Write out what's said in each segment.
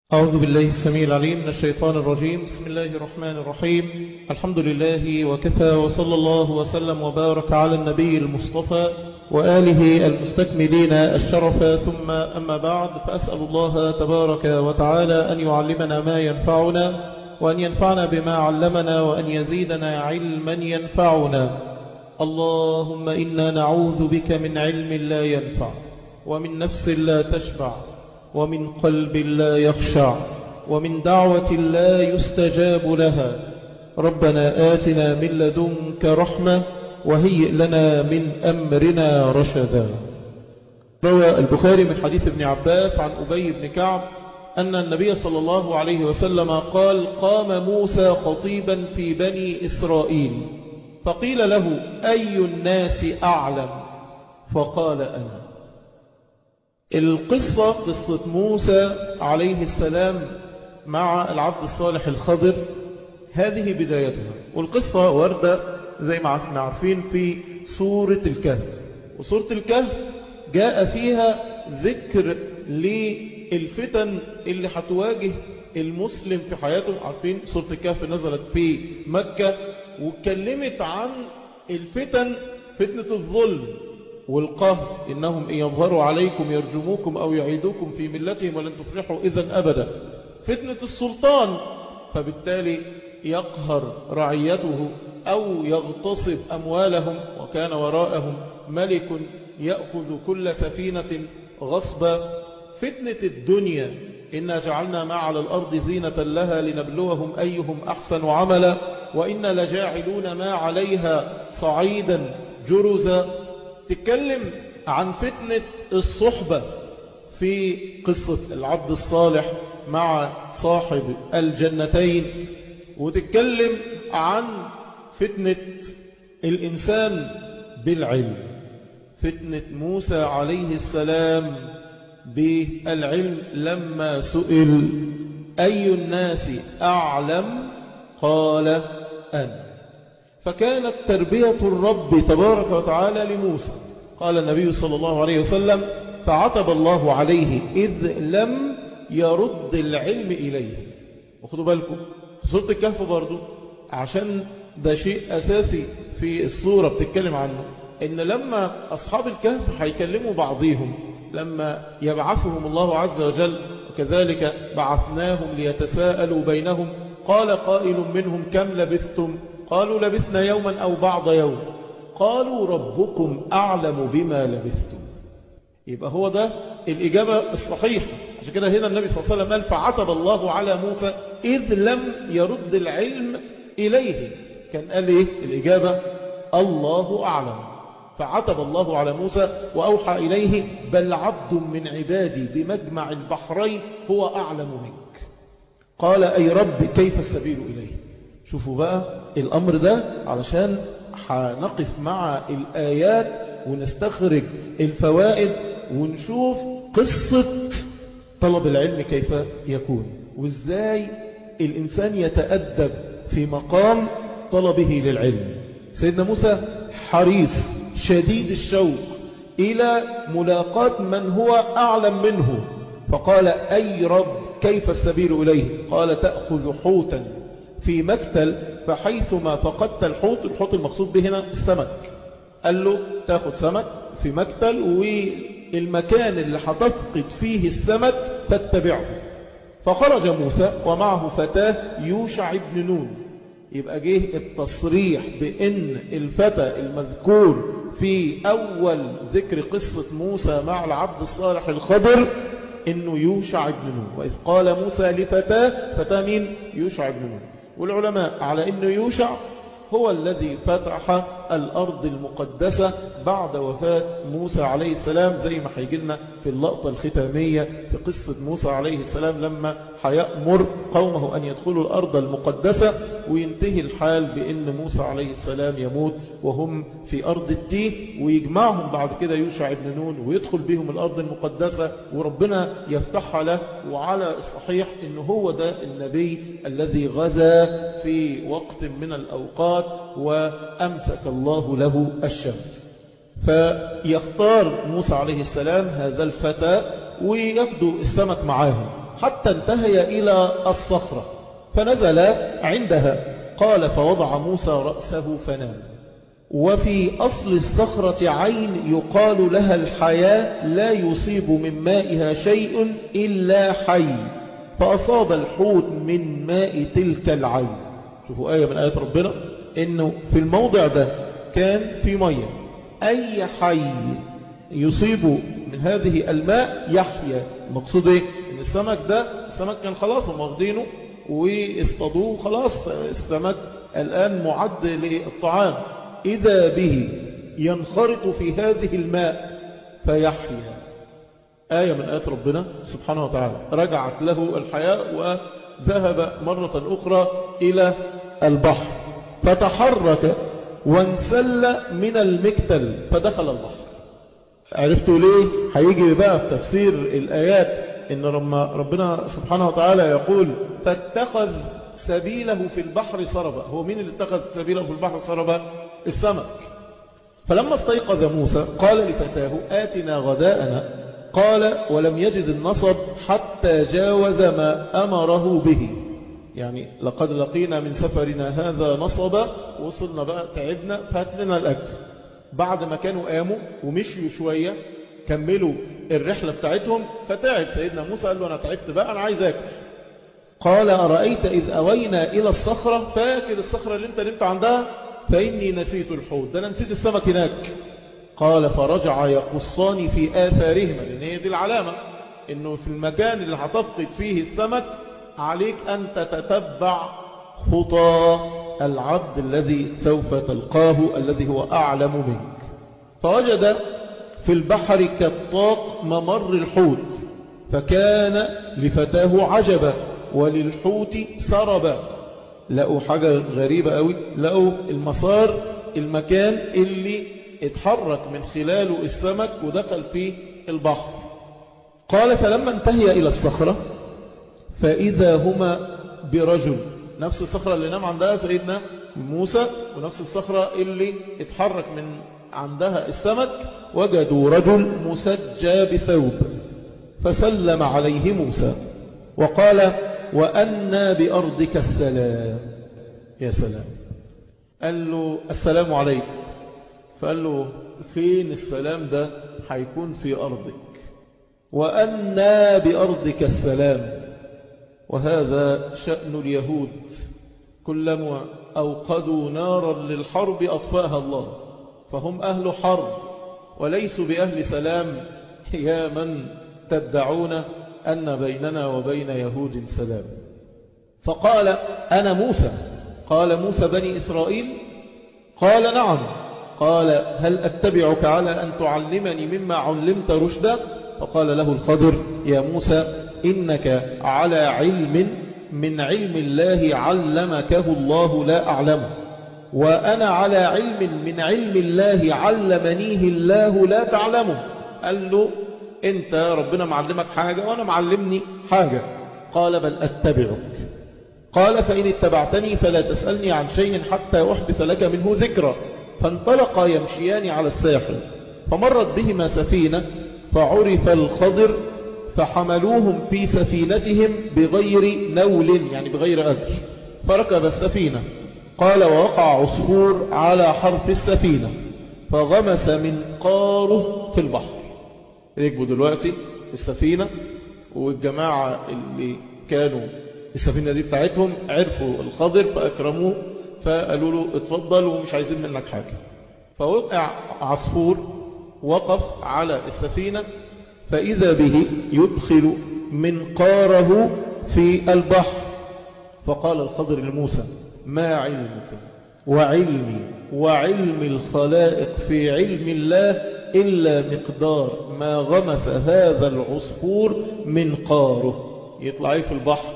أعوذ بالله السميع العليم من الشيطان الرجيم بسم الله الرحمن الرحيم الحمد لله وكفى وصلى الله وسلم وبارك على النبي المصطفى وآله المستكملين الشرف ثم أما بعد فأسأل الله تبارك وتعالى أن يعلمنا ما ينفعنا وأن ينفعنا بما علمنا وأن يزيدنا علما ينفعنا اللهم إنا نعوذ بك من علم لا ينفع ومن نفس لا تشبع ومن قلب لا يخشع ومن دعوة لا يستجاب لها ربنا آتنا من لدنك رحمة وهيئ لنا من أمرنا رشدا روى البخاري من حديث ابن عباس عن أبي بن كعب أن النبي صلى الله عليه وسلم قال قام موسى خطيبا في بني إسرائيل فقيل له أي الناس أعلم فقال أنا القصة قصة موسى عليه السلام مع العبد الصالح الخضر هذه بدايتها والقصة وردة زي ما احنا عارفين في سورة الكهف وسورة الكهف جاء فيها ذكر للفتن اللي هتواجه المسلم في حياته عارفين سورة الكهف نزلت في مكة واتكلمت عن الفتن فتنة الظلم والقهر إنهم إن يظهروا عليكم يرجموكم أو يعيدوكم في ملتهم ولن تفلحوا إذا أبدا فتنة السلطان فبالتالي يقهر رعيته أو يغتصب أموالهم وكان وراءهم ملك يأخذ كل سفينة غصبا فتنة الدنيا إنا جعلنا ما على الأرض زينة لها لنبلوهم أيهم أحسن عملا وإنا لجاعلون ما عليها صعيدا جرزا تتكلم عن فتنة الصحبة في قصة العبد الصالح مع صاحب الجنتين وتتكلم عن فتنة الإنسان بالعلم فتنة موسى عليه السلام بالعلم لما سئل أي الناس أعلم قال أنا فكانت تربية الرب تبارك وتعالى لموسى قال النبي صلى الله عليه وسلم فعتب الله عليه إذ لم يرد العلم إليه وخدوا بالكم في سورة الكهف برضو عشان ده شيء أساسي في الصورة بتتكلم عنه إن لما أصحاب الكهف هيكلموا بعضهم لما يبعثهم الله عز وجل وكذلك بعثناهم ليتساءلوا بينهم قال قائل منهم كم لبثتم قالوا لبثنا يوما أو بعض يوم قالوا ربكم أعلم بما لبثتم يبقى هو ده الإجابة الصحيحة عشان كده هنا النبي صلى الله عليه وسلم قال فعتب الله على موسى إذ لم يرد العلم إليه كان قال إيه الإجابة الله أعلم فعتب الله على موسى وأوحى إليه بل عبد من عبادي بمجمع البحرين هو أعلم منك قال أي رب كيف السبيل إليه شوفوا بقى الأمر ده علشان هنقف مع الآيات ونستخرج الفوائد ونشوف قصة طلب العلم كيف يكون وازاي الإنسان يتأدب في مقام طلبه للعلم سيدنا موسى حريص شديد الشوق إلى ملاقاة من هو أعلم منه فقال أي رب كيف السبيل إليه قال تأخذ حوتا في مكتل فحيثما فقدت الحوت الحوت المقصود به هنا السمك قال له تاخد سمك في مكتل والمكان اللي هتفقد فيه السمك تتبعه فخرج موسى ومعه فتاه يوشع بن نون يبقى جه التصريح بأن الفتى المذكور في أول ذكر قصة موسى مع العبد الصالح الخضر انه يوشع بن نون وإذ قال موسى لفتاه فتاه مين يوشع بن نون والعلماء على انه يوشع هو الذي فتح الأرض المقدسة بعد وفاة موسى عليه السلام زي ما هيجي لنا في اللقطة الختامية في قصة موسى عليه السلام لما هيأمر قومه أن يدخلوا الأرض المقدسة وينتهي الحال بأن موسى عليه السلام يموت وهم في أرض التيه ويجمعهم بعد كده يوشع بن نون ويدخل بهم الأرض المقدسة وربنا يفتحها له وعلى الصحيح أنه هو ده النبي الذي غزا في وقت من الأوقات وأمسك الله له الشمس فيختار موسى عليه السلام هذا الفتى ويفدو السمك معاهم حتى انتهي إلى الصخرة فنزل عندها قال فوضع موسى رأسه فنام وفي أصل الصخرة عين يقال لها الحياة لا يصيب من مائها شيء إلا حي فأصاب الحوت من ماء تلك العين شوفوا آية من آيات ربنا إنه في الموضع ده كان في مية أي حي يصيب من هذه الماء يحيا المقصود إيه إن السمك ده السمك كان خلاص هم واخدينه واصطادوه خلاص السمك الآن معد للطعام إذا به ينخرط في هذه الماء فيحيا آية من آيات ربنا سبحانه وتعالى رجعت له الحياة وذهب مرة أخرى إلى البحر فتحرك وانسل من المكتل فدخل البحر عرفتوا ليه هيجي بقى في تفسير الآيات إن لما ربنا سبحانه وتعالى يقول فاتخذ سبيله في البحر سربا هو مين اللي اتخذ سبيله في البحر سربا السمك فلما استيقظ موسى قال لفتاه آتنا غداءنا قال ولم يجد النصب حتى جاوز ما أمره به يعني لقد لقينا من سفرنا هذا نصبا وصلنا بقى تعبنا فاتنا الأكل بعد ما كانوا قاموا ومشيوا شوية كملوا الرحلة بتاعتهم فتعب سيدنا موسى قال له أنا تعبت بقى أنا عايز أكل قال أرأيت إذ أوينا إلى الصخرة فاكر الصخرة اللي انت نمت عندها فإني نسيت الحوت ده أنا نسيت السمك هناك قال فرجع يقصان في آثارهما لأن هي دي العلامة إنه في المكان اللي هتفقد فيه السمك عليك أن تتتبع خطى العبد الذي سوف تلقاه الذي هو أعلم منك فوجد في البحر كالطاق ممر الحوت فكان لفتاه عجبا وللحوت سربا لقوا حاجة غريبة قوي لقوا المسار المكان اللي اتحرك من خلاله السمك ودخل فيه البحر قال فلما انتهي إلى الصخرة فإذا هما برجل نفس الصخرة اللي نام عندها سيدنا موسى ونفس الصخرة اللي اتحرك من عندها السمك وجدوا رجل مسجى بثوب فسلم عليه موسى وقال وأنا بأرضك السلام يا سلام قال له السلام عليكم فقال له فين السلام ده هيكون في أرضك وأنا بأرضك السلام وهذا شأن اليهود كلما أوقدوا نارا للحرب أطفاها الله فهم أهل حرب وليسوا بأهل سلام يا من تدعون أن بيننا وبين يهود سلام فقال أنا موسى قال موسى بني إسرائيل قال نعم قال هل أتبعك على أن تعلمني مما علمت رشدا فقال له الخضر يا موسى إنك على علم من علم الله علمكه الله لا أعلمه وأنا على علم من علم الله علمنيه الله لا تعلمه قال له انت ربنا معلمك حاجة وانا معلمني حاجة قال بل اتبعك قال فإن اتبعتني فلا تسألني عن شيء حتى أحدث لك منه ذكرى فانطلقا يمشيان على الساحل فمرت بهما سفينة فعرف الخضر فحملوهم في سفينتهم بغير نول يعني بغير أجر فركب السفينة قال ووقع عصفور على حرف السفينة فغمس منقاره في البحر ركبوا دلوقتي السفينة والجماعة اللي كانوا السفينة دي بتاعتهم عرفوا الخضر فأكرموه فقالوا له اتفضل ومش عايزين منك حاجة فوقع عصفور وقف على السفينة فإذا به يدخل منقاره في البحر فقال الخضر لموسى ما علمك وعلمي وعلم الخلائق في علم الله إلا مقدار ما غمس هذا العصفور منقاره يطلع في البحر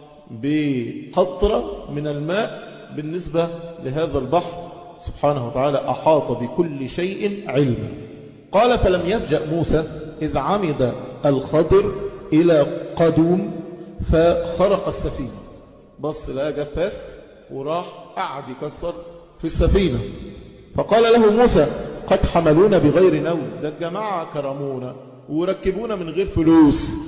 بقطرة من الماء بالنسبة لهذا البحر سبحانه وتعالى أحاط بكل شيء علما قال فلم يفجأ موسى إذ عمد الخضر إلى قدوم فخرق السفينة بص لها جفاس وراح قعد يكسر في السفينة فقال له موسى قد حملونا بغير نوم ده الجماعة كرمونا وركبونا من غير فلوس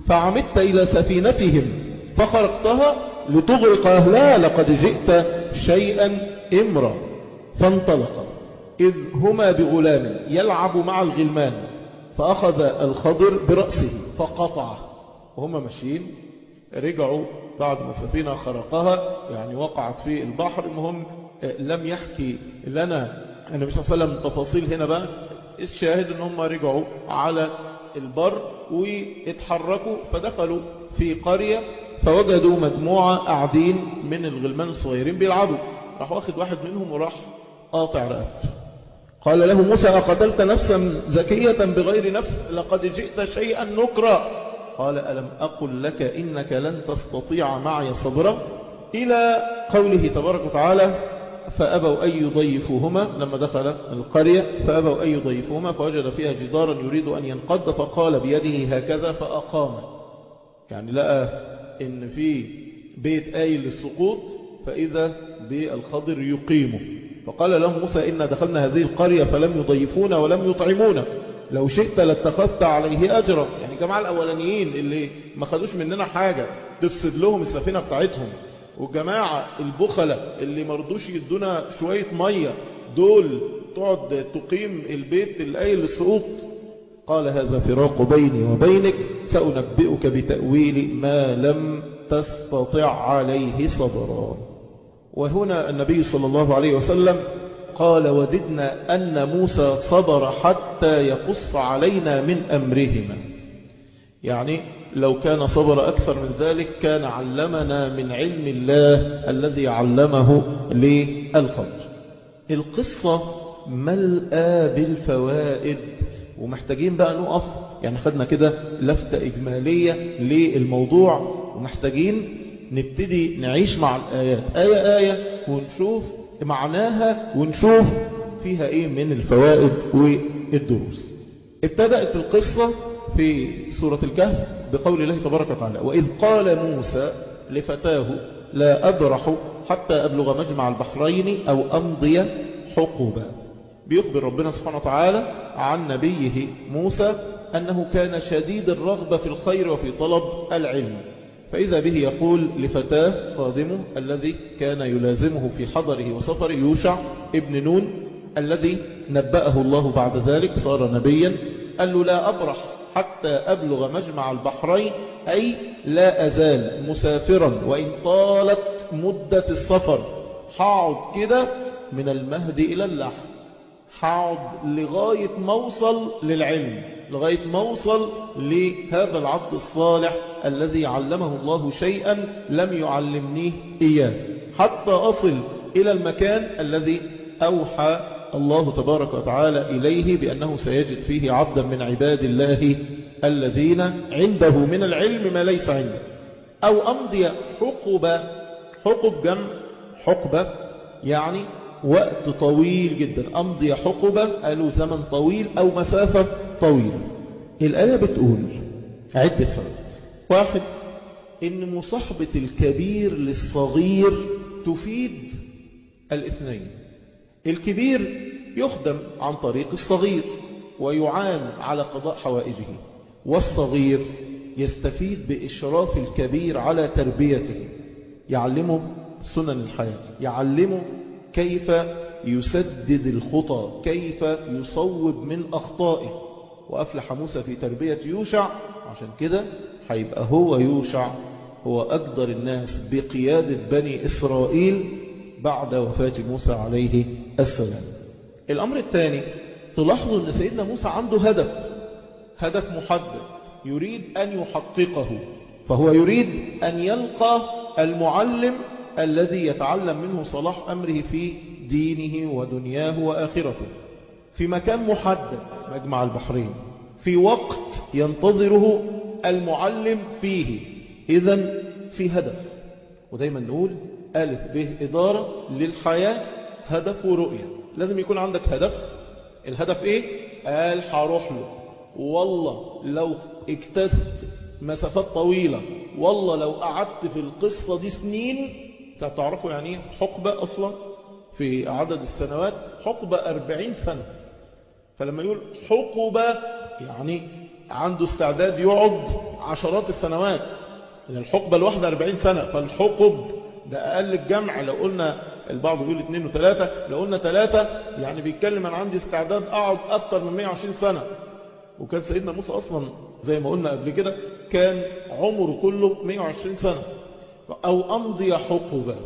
فعمدت إلى سفينتهم فخرقتها لتغرق أهلها لقد جئت شيئا إمرا فانطلق إذ هما بغلام يلعب مع الغلمان فأخذ الخضر برأسه فقطعه وهم ماشيين رجعوا بعد ما السفينة خرقها يعني وقعت في البحر المهم لم يحكي لنا النبي صلى الله عليه وسلم تفاصيل هنا بقى الشاهد ان هم رجعوا على البر واتحركوا فدخلوا في قرية فوجدوا مجموعة قاعدين من الغلمان الصغيرين بيلعبوا راح واخد واحد منهم وراح قاطع رقبته قال له موسى أقتلت نفسا زكية بغير نفس لقد جئت شيئا نكرا قال ألم أقل لك إنك لن تستطيع معي صبرا إلى قوله تبارك وتعالى فأبوا أن يضيفوهما لما دخل القرية فأبوا أن يضيفوهما فوجد فيها جدارا يريد أن ينقض فقال بيده هكذا فأقام يعني لقى إن في بيت آي للسقوط فإذا بالخضر يقيمه فقال له موسى إن دخلنا هذه القرية فلم يضيفونا ولم يطعمونا لو شئت لاتخذت عليه أجرا يعني الجماعة الأولانيين اللي ما خدوش مننا حاجة تفسد لهم السفينة بتاعتهم والجماعة البخلة اللي مرضوش يدونا شوية مية دول تقعد تقيم البيت الآية للسقوط قال هذا فراق بيني وبينك سأنبئك بتأويل ما لم تستطع عليه صبرا وهنا النبي صلى الله عليه وسلم قال وددنا أن موسى صبر حتى يقص علينا من أمرهما يعني لو كان صبر أكثر من ذلك كان علمنا من علم الله الذي علمه للخضر القصة ملأى بالفوائد ومحتاجين بقى نقف يعني خدنا كده لفتة إجمالية للموضوع ومحتاجين نبتدي نعيش مع الآيات آية آية ونشوف معناها ونشوف فيها إيه من الفوائد والدروس ابتدأت القصة في سورة الكهف بقول الله تبارك وتعالى وإذ قال موسى لفتاه لا أبرح حتى أبلغ مجمع البحرين أو أمضي حقوبا بيخبر ربنا سبحانه وتعالى عن نبيه موسى أنه كان شديد الرغبة في الخير وفي طلب العلم فإذا به يقول لفتاه صادمه الذي كان يلازمه في حضره وسفره يوشع ابن نون الذي نبأه الله بعد ذلك صار نبيا قال له لا أبرح حتى أبلغ مجمع البحرين أي لا أزال مسافرا وإن طالت مدة السفر حاعد كده من المهد إلى اللحد حاعد لغاية موصل للعلم لغاية موصل لهذا العبد الصالح الذي علمه الله شيئا لم يعلمنيه إياه حتى أصل إلى المكان الذي أوحى الله تبارك وتعالى إليه بأنه سيجد فيه عبدا من عباد الله الذين عنده من العلم ما ليس عنده أو أمضي حقبة حقب جمع حقبة يعني وقت طويل جدا أمضي حقبة قالوا زمن طويل أو مسافة طويلة الآية بتقول عدة فوائد واحد إن مصاحبة الكبير للصغير تفيد الاثنين الكبير يخدم عن طريق الصغير ويعان على قضاء حوائجه والصغير يستفيد بإشراف الكبير على تربيته يعلمه سنن الحياة يعلمه كيف يسدد الخطى كيف يصوب من أخطائه وأفلح موسى في تربية يوشع عشان كده هيبقى هو يوشع هو أقدر الناس بقيادة بني إسرائيل بعد وفاة موسى عليه السلام الأمر الثاني تلاحظوا أن سيدنا موسى عنده هدف هدف محدد يريد أن يحققه فهو يريد أن يلقى المعلم الذي يتعلم منه صلاح أمره في دينه ودنياه وآخرته في مكان محدد مجمع البحرين في وقت ينتظره المعلم فيه إذا في هدف ودايما نقول ألف به إدارة للحياة هدف ورؤية لازم يكون عندك هدف الهدف إيه؟ قال هروح له والله لو اكتست مسافات طويلة والله لو قعدت في القصة دي سنين تعرفوا يعني ايه حقبة أصلا في عدد السنوات حقبة أربعين سنة فلما يقول حقبة يعني عنده استعداد يقعد عشرات السنوات من الحقبة الواحدة 40 سنة فالحقب ده أقل الجمع لو قلنا البعض بيقول اثنين وثلاثة لو قلنا ثلاثة يعني بيتكلم أنا عندي استعداد أقعد أكتر من 120 سنة وكان سيدنا موسى أصلا زي ما قلنا قبل كده كان عمره كله 120 سنة أو أمضي حقبة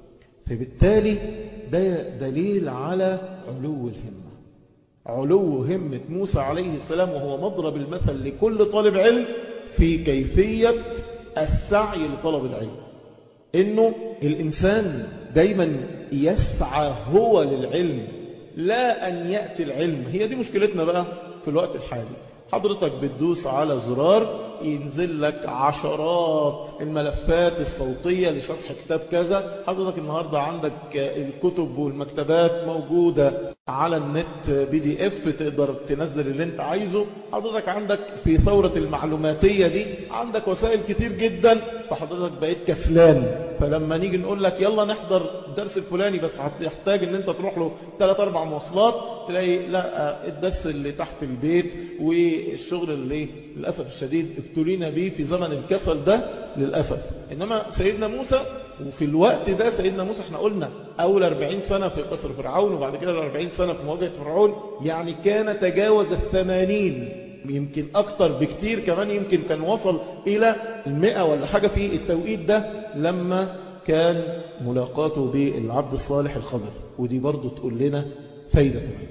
فبالتالي ده دليل على علو الهمة علو همة موسى عليه السلام وهو مضرب المثل لكل طالب علم في كيفية السعي لطلب العلم انه الانسان دايما يسعى هو للعلم لا ان يأتي العلم هي دي مشكلتنا بقى في الوقت الحالي حضرتك بتدوس على زرار ينزل لك عشرات الملفات الصوتية لشرح كتاب كذا حضرتك النهاردة عندك الكتب والمكتبات موجودة على النت بي دي اف تقدر تنزل اللي انت عايزه حضرتك عندك في ثورة المعلوماتية دي عندك وسائل كتير جدا فحضرتك بقيت كسلان فلما نيجي نقول لك يلا نحضر الدرس الفلاني بس هتحتاج ان انت تروح له 3 4 مواصلات تلاقي لا الدرس اللي تحت البيت والشغل اللي للاسف الشديد ابتلينا به في زمن الكسل ده للاسف انما سيدنا موسى وفي الوقت ده سيدنا موسى احنا قلنا اول 40 سنة في قصر فرعون وبعد كده 40 سنة في مواجهة فرعون يعني كان تجاوز الثمانين يمكن اكتر بكتير كمان يمكن كان وصل الى المئة ولا حاجة في التوقيت ده لما كان ملاقاته بالعبد الصالح الخضر ودي برضو تقول لنا فايدة كمان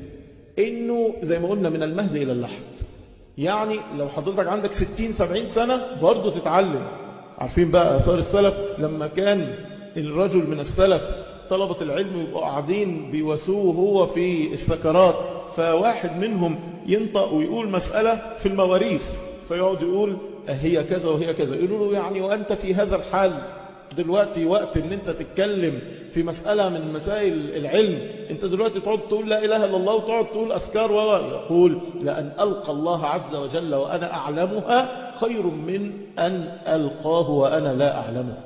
انه زي ما قلنا من المهد الى اللحد يعني لو حضرتك عندك 60 70 سنة برضو تتعلم عارفين بقى اثار السلف لما كان الرجل من السلف طلبة العلم يبقوا قاعدين بيواسوه هو في السكرات فواحد منهم ينطق ويقول مسألة في المواريث فيقعد يقول هي كذا وهي كذا يقولوا له يعني وأنت في هذا الحال دلوقتي وقت ان انت تتكلم في مسألة من مسائل العلم انت دلوقتي تقعد تقول لا اله الا الله وتقعد تقول اذكار و يقول لان القى الله عز وجل وانا اعلمها خير من ان القاه وانا لا اعلمه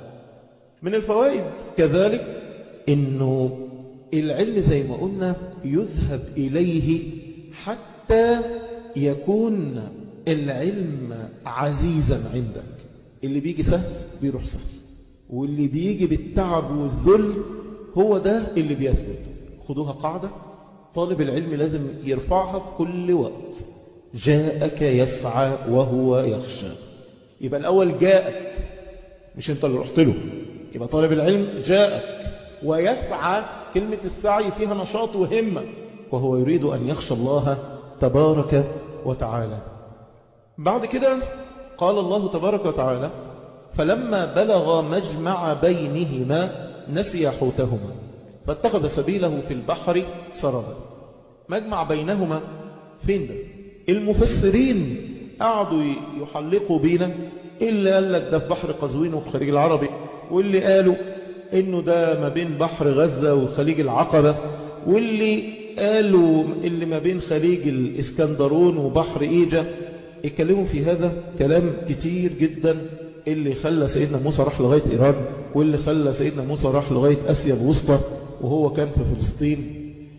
من الفوائد كذلك انه العلم زي ما قلنا يذهب اليه حتى يكون العلم عزيزا عندك اللي بيجي سهل بيروح سهل واللي بيجي بالتعب والذل هو ده اللي بيثبت خدوها قاعدة طالب العلم لازم يرفعها في كل وقت جاءك يسعى وهو يخشى يبقى الأول جاءك مش انت اللي رحت له يبقى طالب العلم جاءك ويسعى كلمة السعي فيها نشاط وهمة وهو يريد أن يخشى الله تبارك وتعالى بعد كده قال الله تبارك وتعالى فلما بلغ مجمع بينهما نسي حوتهما فاتخذ سبيله في البحر سربا مجمع بينهما فين ده المفسرين قعدوا يحلقوا بينا اللي قال لك ده في بحر قزوين وفي الخليج العربي واللي قالوا انه ده ما بين بحر غزة وخليج العقبة واللي قالوا اللي ما بين خليج الاسكندرون وبحر ايجا اتكلموا في هذا كلام كتير جدا اللي خلى سيدنا موسى راح لغاية إيران واللي خلى سيدنا موسى راح لغاية أسيا الوسطى وهو كان في فلسطين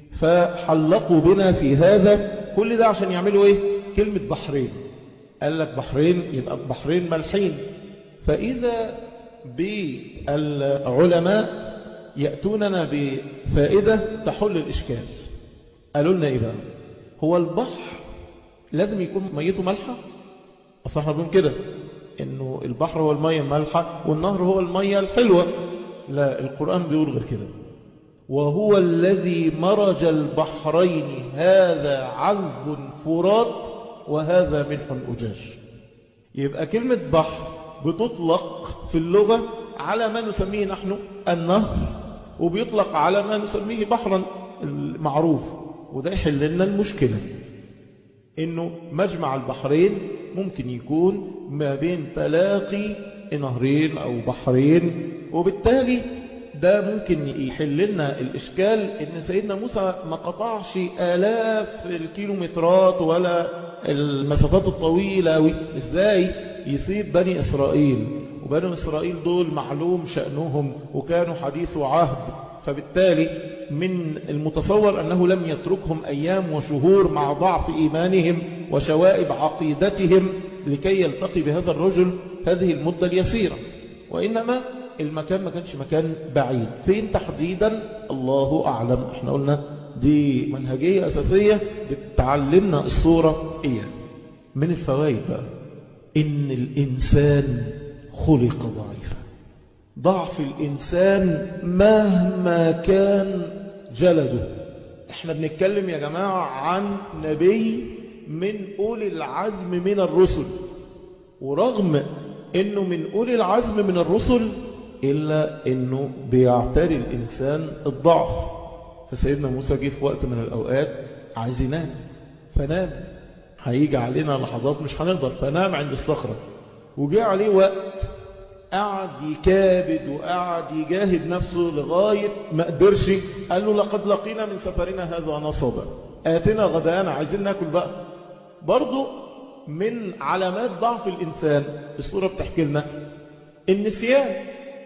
فحلقوا بنا في هذا كل ده عشان يعملوا ايه كلمة بحرين قال لك بحرين يبقى بحرين ملحين فإذا بالعلماء يأتوننا بفائدة تحل الإشكال قالوا لنا إيه بقى هو البحر لازم يكون ميته ملحة أصلا احنا بنقول كده إنه البحر هو المية الملحة والنهر هو المية الحلوة لا القرآن بيقول غير كده وهو الذي مرج البحرين هذا عذب فرات وهذا ملح أجاج يبقى كلمة بحر بتطلق في اللغة على ما نسميه نحن النهر وبيطلق على ما نسميه بحرا المعروف وده يحل لنا المشكلة انه مجمع البحرين ممكن يكون ما بين تلاقي نهرين او بحرين وبالتالي ده ممكن يحل لنا الإشكال إن سيدنا موسى ما قطعش آلاف الكيلومترات ولا المسافات الطويلة إزاي يصيب بني إسرائيل وبني إسرائيل دول معلوم شأنهم وكانوا حديث عهد فبالتالي من المتصور أنه لم يتركهم أيام وشهور مع ضعف إيمانهم وشوائب عقيدتهم لكي يلتقي بهذا الرجل هذه المدة اليسيرة وإنما المكان ما كانش مكان بعيد فين تحديدا الله أعلم احنا قلنا دي منهجية أساسية بتعلمنا الصورة إياه من الفوائد بقى إن الإنسان خلق ضعيفا ضعف الإنسان مهما كان جلده احنا بنتكلم يا جماعة عن نبي من أولي العزم من الرسل ورغم انه من أولي العزم من الرسل إلا انه بيعتري الإنسان الضعف فسيدنا موسى جه في وقت من الأوقات عايز ينام فنام هيجي علينا لحظات مش هنقدر فنام عند الصخرة وجاء عليه وقت قعد يكابد وقعد يجاهد نفسه لغاية ما قدرش قال له لقد لقينا من سفرنا هذا نصبا آتنا غدانا عايزين ناكل بقى برضو من علامات ضعف الإنسان الصورة بتحكي لنا النسيان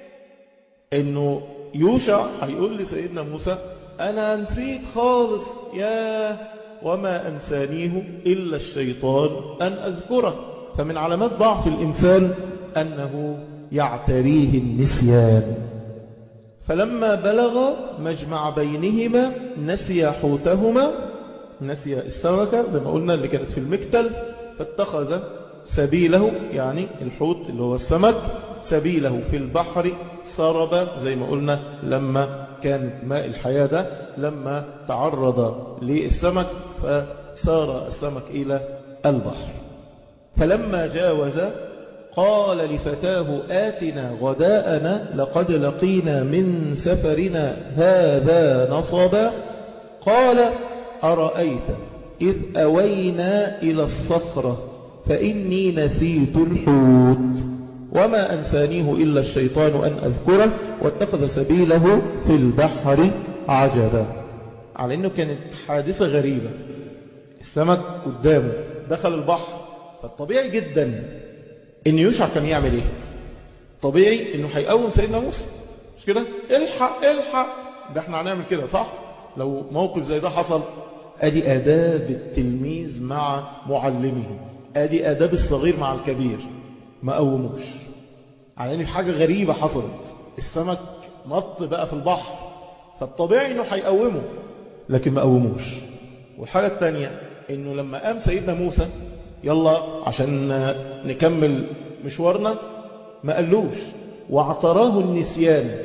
انه يوشع هيقول لسيدنا موسى انا نسيت خالص يا وما انسانيه الا الشيطان ان اذكره فمن علامات ضعف الانسان انه يعتريه النسيان فلما بلغ مجمع بينهما نسي حوتهما نسي السمكة زي ما قلنا اللي كانت في المكتل فاتخذ سبيله يعني الحوت اللي هو السمك سبيله في البحر سرب زي ما قلنا لما كان ماء الحياة ده لما تعرض للسمك فسار السمك إلى البحر فلما جاوز قال لفتاه آتنا غداءنا لقد لقينا من سفرنا هذا نصبا قال أرأيت إذ أوينا إلى الصخرة فإني نسيت الحوت وما أنسانيه إلا الشيطان أن أذكره واتخذ سبيله في البحر عجبا على أنه كانت حادثة غريبة السمك قدامه دخل البحر فالطبيعي جدا ان يوشع كان يعمل ايه طبيعي انه هيقوم سيدنا موسى مش كده الحق الحق ده احنا هنعمل كده صح لو موقف زي ده حصل ادي اداب التلميذ مع معلمه ادي اداب الصغير مع الكبير ما قوموش على ان حاجه غريبه حصلت السمك نط بقى في البحر فالطبيعي انه هيقومه لكن ما قوموش والحاجه الثانيه انه لما قام سيدنا موسى يلا عشان نكمل مشوارنا ما قالوش واعتراه النسيان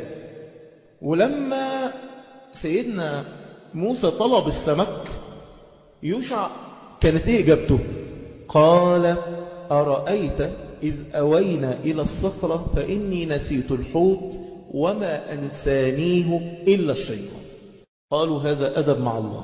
ولما سيدنا موسى طلب السمك يوشع كانت ايه اجابته قال أرأيت إذ أوينا إلى الصخرة فإني نسيت الحوت وما أنسانيه إلا الشيطان قالوا هذا أدب مع الله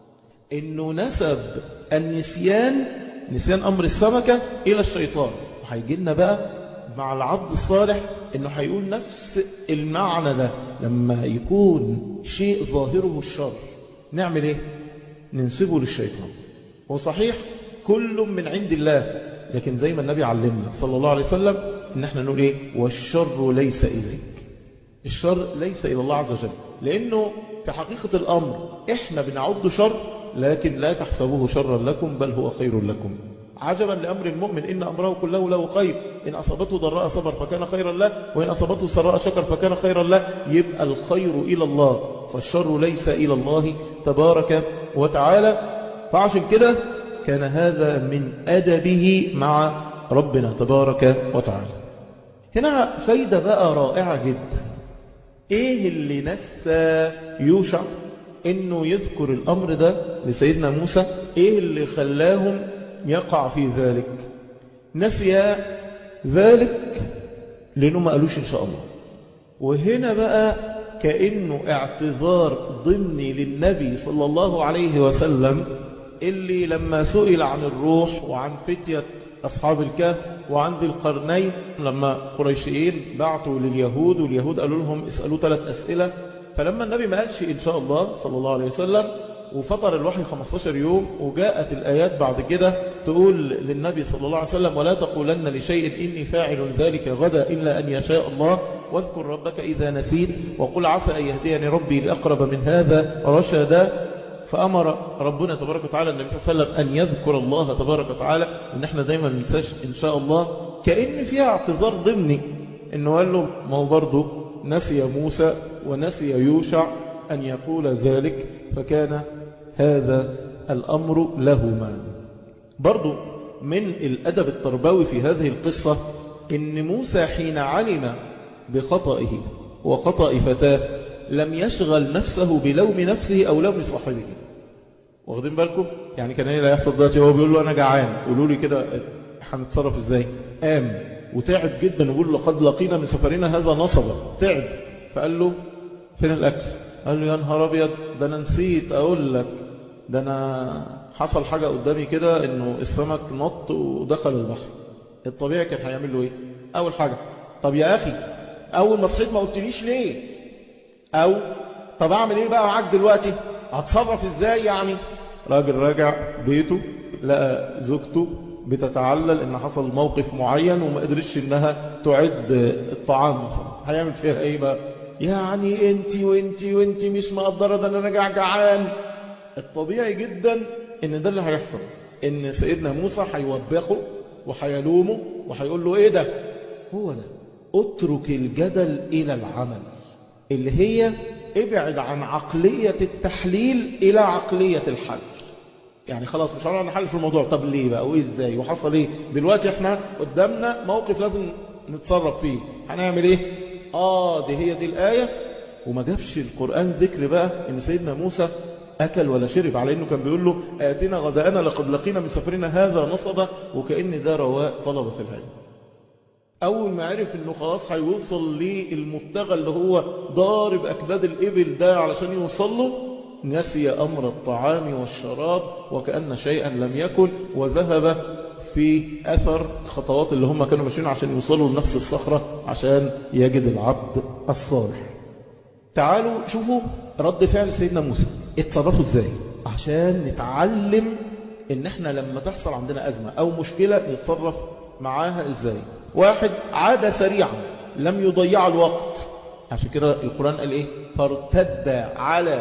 إنه نسب النسيان نسيان أمر السمكة إلى الشيطان وهيجي لنا بقى مع العبد الصالح إنه هيقول نفس المعنى ده لما يكون شيء ظاهره الشر نعمل إيه ننسبه للشيطان هو صحيح كل من عند الله لكن زي ما النبي علمنا صلى الله عليه وسلم إن احنا نقول إيه والشر ليس إليك الشر ليس إلى الله عز وجل لأنه في حقيقة الأمر إحنا بنعد شر لكن لا تحسبوه شرا لكم بل هو خير لكم عجبا لأمر المؤمن إن أمره كله له خير إن أصابته ضراء صبر فكان خيرا له وإن أصابته سراء شكر فكان خيرا له يبقى الخير إلى الله فالشر ليس إلى الله تبارك وتعالى فعشان كده كان هذا من أدبه مع ربنا تبارك وتعالى هنا فايدة بقى رائعة جدا ايه اللي نسى يوشع انه يذكر الامر ده لسيدنا موسى ايه اللي خلاهم يقع في ذلك نسي ذلك لانه ما قالوش ان شاء الله وهنا بقى كأنه اعتذار ضمني للنبي صلى الله عليه وسلم اللي لما سئل عن الروح وعن فتية أصحاب الكهف وعن ذي القرنين لما قريشيين بعثوا لليهود واليهود قالوا لهم اسألوا ثلاث أسئلة فلما النبي ما قالش إن شاء الله صلى الله عليه وسلم وفطر الوحي 15 يوم وجاءت الآيات بعد كده تقول للنبي صلى الله عليه وسلم ولا تقولن لشيء إني فاعل ذلك غدا إلا أن يشاء الله واذكر ربك إذا نسيت وقل عسى أن يهديني ربي لأقرب من هذا رشدا فأمر ربنا تبارك وتعالى النبي صلى الله عليه وسلم أن يذكر الله تبارك وتعالى وإن احنا دايما ننساش إن شاء الله كأن فيها اعتذار ضمني إنه قال له ما هو برضه نسي موسى ونسي يوشع أن يقول ذلك فكان هذا الأمر لهما برضه من الأدب التربوي في هذه القصة إن موسى حين علم بخطئه وخطأ فتاه لم يشغل نفسه بلوم نفسه أو لوم صاحبه واخدين بالكم يعني كان ايه اللي هيحصل دلوقتي هو بيقول له انا جعان قولوا لي كده هنتصرف ازاي قام وتعب جدا ويقول له قد لقينا من سفرنا هذا نصبا تعب فقال له فين الاكل قال له يا نهار ابيض ده انا نسيت اقول لك ده انا حصل حاجة قدامي كده انه السمك نط ودخل البحر الطبيعي كان هيعمل له ايه اول حاجة طب يا اخي اول ما صحيت ما قلتليش ليه او طب اعمل ايه بقى معاك دلوقتي هتصرف ازاي يعني راجل راجع بيته لقى زوجته بتتعلل ان حصل موقف معين وما قدرش انها تعد الطعام مثلا هيعمل فيها ايه بقى يعني انت وانت وانت مش مقدرة ده انا راجع جعان الطبيعي جدا ان ده اللي هيحصل ان سيدنا موسى هيوبخه وهيلومه وهيقول له ايه ده هو ده اترك الجدل الى العمل اللي هي ابعد عن عقلية التحليل الى عقلية الحل يعني خلاص مش هنقعد نحل في الموضوع طب ليه بقى وايه ازاي وحصل ايه دلوقتي احنا قدامنا موقف لازم نتصرف فيه هنعمل ايه اه دي هي دي الآية وما جابش القرآن ذكر بقى ان سيدنا موسى أكل ولا شرب على أنه كان بيقول له آتنا غداءنا لقد لقينا من سفرنا هذا نصبا وكأن ده رواء طلبة العلم أول ما عرف أنه خلاص هيوصل للمبتغى اللي هو ضارب أكباد الإبل ده علشان يوصل له نسي أمر الطعام والشراب وكأن شيئا لم يكن وذهب في أثر خطوات اللي هم كانوا ماشيين عشان يوصلوا لنفس الصخرة عشان يجد العبد الصالح تعالوا شوفوا رد فعل سيدنا موسى اتصرفوا ازاي عشان نتعلم ان احنا لما تحصل عندنا ازمة او مشكلة نتصرف معاها ازاي واحد عاد سريعا لم يضيع الوقت عشان كده القرآن قال ايه فارتد على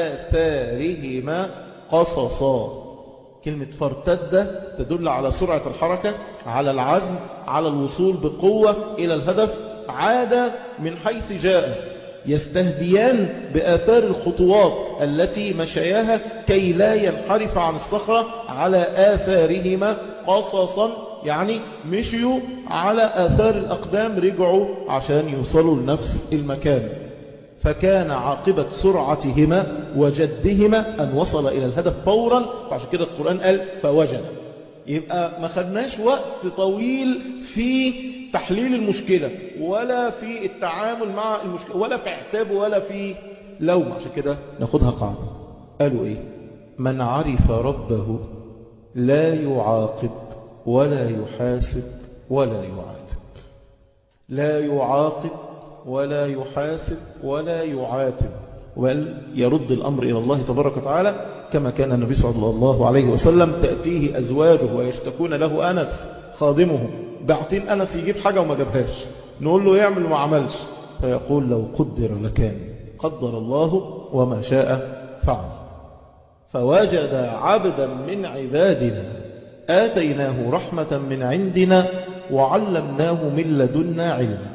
آثارهما قصصا كلمة فارتد تدل على سرعة الحركة على العزم على الوصول بقوة إلى الهدف عاد من حيث جاء يستهديان بآثار الخطوات التي مشياها كي لا ينحرف عن الصخرة على آثارهما قصصا يعني مشيوا على آثار الأقدام رجعوا عشان يوصلوا لنفس المكان فكان عاقبة سرعتهما وجدهما أن وصل إلى الهدف فورا فعشان كده القرآن قال فوجد يبقى ما خدناش وقت طويل في تحليل المشكلة ولا في التعامل مع المشكلة ولا في اعتاب ولا في لوم عشان كده ناخدها قاعدة قالوا ايه من عرف ربه لا يعاقب ولا يحاسب ولا يعاتب لا يعاقب ولا يحاسب ولا يعاتب بل يرد الأمر إلى الله تبارك وتعالى كما كان النبي صلى الله عليه وسلم تأتيه أزواجه ويشتكون له أنس خادمه بعتين أنس يجيب حاجة وما جابهاش نقول له يعمل وما عملش فيقول لو قدر لكان قدر الله وما شاء فعل فوجد عبدا من عبادنا آتيناه رحمة من عندنا وعلمناه من لدنا علما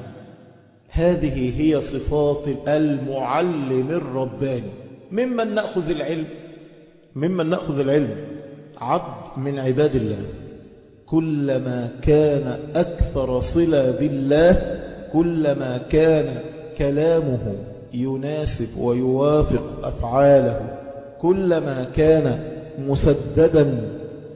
هذه هي صفات المعلم الرباني ممن نأخذ العلم ممن نأخذ العلم عبد من عباد الله كلما كان أكثر صلة بالله كلما كان كلامه يناسب ويوافق أفعاله كلما كان مسددا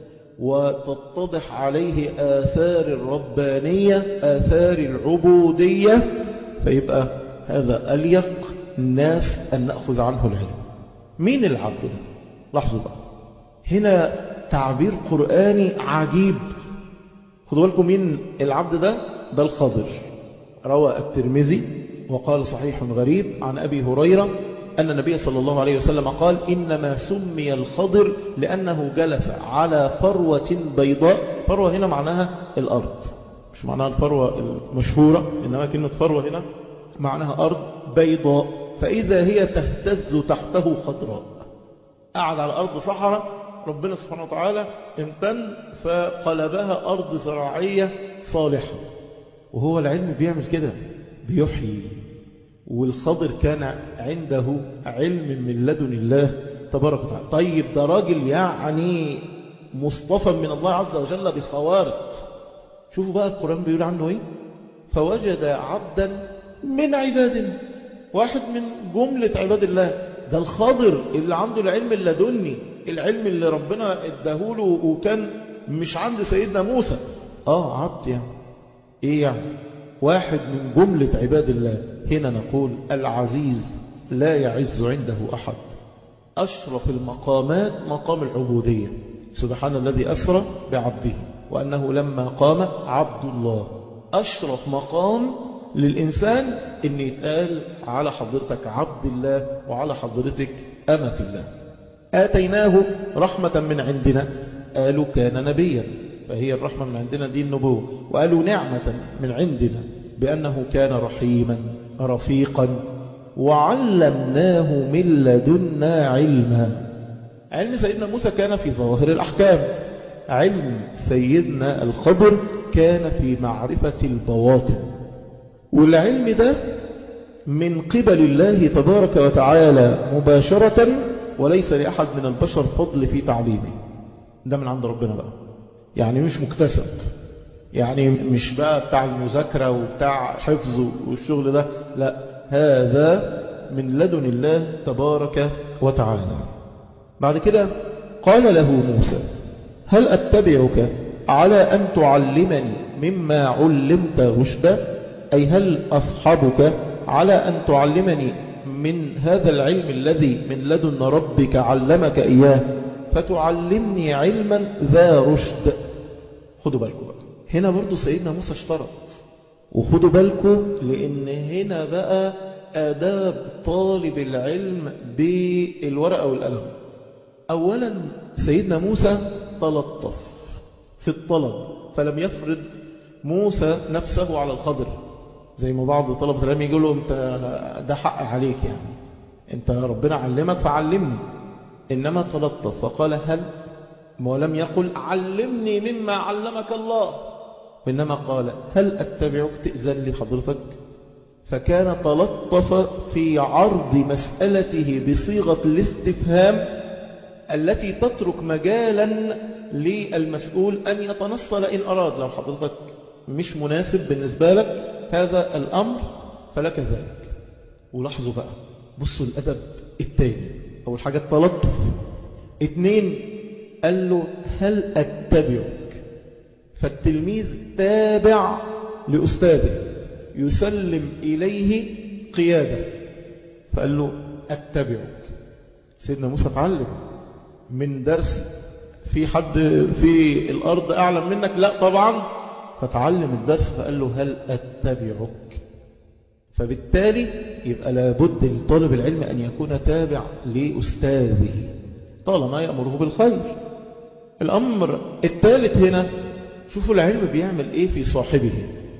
وتتضح عليه آثار الربانية آثار العبودية فيبقى هذا أليق الناس أن نأخذ عنه العلم مين العبد ده لاحظوا بقى هنا تعبير قرآني عجيب خدوا بالكم مين العبد ده ده الخضر روى الترمذي وقال صحيح غريب عن أبي هريرة أن النبي صلى الله عليه وسلم قال إنما سمي الخضر لأنه جلس على فروة بيضاء فروة هنا معناها الأرض مش معناها الفروة المشهورة إنما كلمة فروة هنا معناها أرض بيضاء فإذا هي تهتز تحته خضراء قعد على أرض صحراء ربنا سبحانه وتعالى امتن فقلبها أرض زراعية صالحة وهو العلم بيعمل كده بيحيي والخضر كان عنده علم من لدن الله تبارك وتعالى طيب ده راجل يعني مصطفى من الله عز وجل بخوارق شوفوا بقى القرآن بيقول عنه ايه فوجد عبدا من عبادنا واحد من جملة عباد الله ده الخضر اللي عنده العلم اللدني العلم اللي ربنا اداهوله وكان مش عند سيدنا موسى اه عبد يعني ايه يعني واحد من جملة عباد الله هنا نقول العزيز لا يعز عنده أحد أشرف المقامات مقام العبودية سبحان الذي أسرى بعبده وأنه لما قام عبد الله أشرف مقام للإنسان أن يتقال على حضرتك عبد الله وعلى حضرتك أمة الله آتيناه رحمة من عندنا قالوا كان نبيا فهي الرحمة من عندنا دي النبوة وقالوا نعمة من عندنا بأنه كان رحيما رفيقا وعلمناه من لدنا علما علم سيدنا موسى كان في ظواهر الأحكام علم سيدنا الخضر كان في معرفة البواطن والعلم ده من قبل الله تبارك وتعالى مباشرة وليس لأحد من البشر فضل في تعليمه ده من عند ربنا بقى يعني مش مكتسب يعني مش بقى بتاع المذاكرة وبتاع حفظ والشغل ده لا هذا من لدن الله تبارك وتعالى بعد كده قال له موسى هل أتبعك على أن تعلمني مما علمت رشدا أي هل أصحبك على أن تعلمني من هذا العلم الذي من لدن ربك علمك إياه فتعلمني علما ذا رشد خدوا بالكم بقى هنا برضو سيدنا موسى اشترط وخدوا بالكم لأن هنا بقى آداب طالب العلم بالورقة والقلم أولا سيدنا موسى تلطف في الطلب فلم يفرض موسى نفسه على الخضر زي ما بعض طلبة العلم يقول له انت ده حق عليك يعني انت ربنا علمك فعلمني انما تلطف فقال هل ولم يقل علمني مما علمك الله وإنما قال هل أتبعك تأذن لي حضرتك فكان تلطف في عرض مسألته بصيغة الاستفهام التي تترك مجالا للمسؤول أن يتنصل إن أراد لو حضرتك مش مناسب بالنسبة لك هذا الأمر فلك ذلك ولاحظوا بقى بصوا الأدب التاني أول حاجة التلطف اتنين قال له هل أتبعك فالتلميذ تابع لأستاذه يسلم إليه قيادة فقال له أتبعك سيدنا موسى تعلم من درس في حد في الأرض أعلم منك لا طبعا فتعلم الدرس فقال له هل أتبعك فبالتالي يبقى لابد لطالب العلم أن يكون تابع لأستاذه طالما يأمره بالخير الأمر الثالث هنا شوفوا العلم بيعمل إيه في صاحبه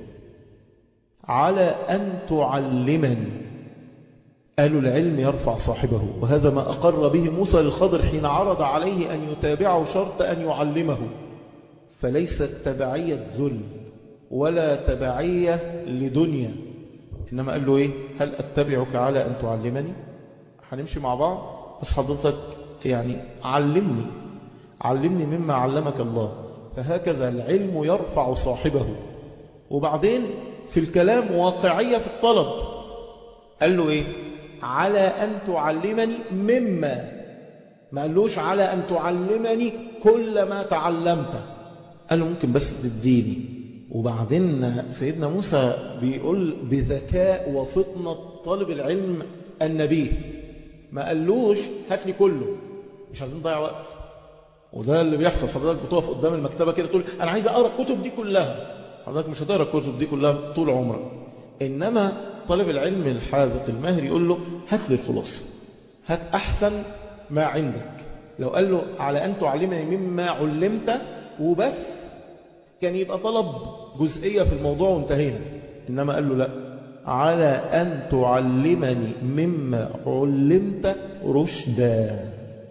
على أن تعلمني قالوا العلم يرفع صاحبه وهذا ما أقر به موسى للخضر حين عرض عليه أن يتابعه شرط أن يعلمه فليست تبعية ذل ولا تبعية لدنيا إنما قال له إيه هل أتبعك على أن تعلمني هنمشي مع بعض بس حضرتك يعني علمني علمني مما علمك الله فهكذا العلم يرفع صاحبه وبعدين في الكلام واقعية في الطلب قال له إيه على أن تعلمني مما ما قالوش على أن تعلمني كل ما تعلمته قال له ممكن بس تديني وبعدين سيدنا موسى بيقول بذكاء وفطنة طالب العلم النبي ما قالوش هات لي كله مش عايزين نضيع وقت وده اللي بيحصل حضرتك بتقف قدام المكتبة كده تقول أنا عايز أقرأ الكتب دي كلها حضرتك مش هتقرأ الكتب دي كلها طول عمرك إنما طالب العلم الحاذق الماهر يقول له هات لي الخلاصة هات أحسن ما عندك لو قال له على أن تعلمني مما علمت وبس كان يبقى طلب جزئية في الموضوع وانتهينا إنما قال له لا على أن تعلمني مما علمت رشدا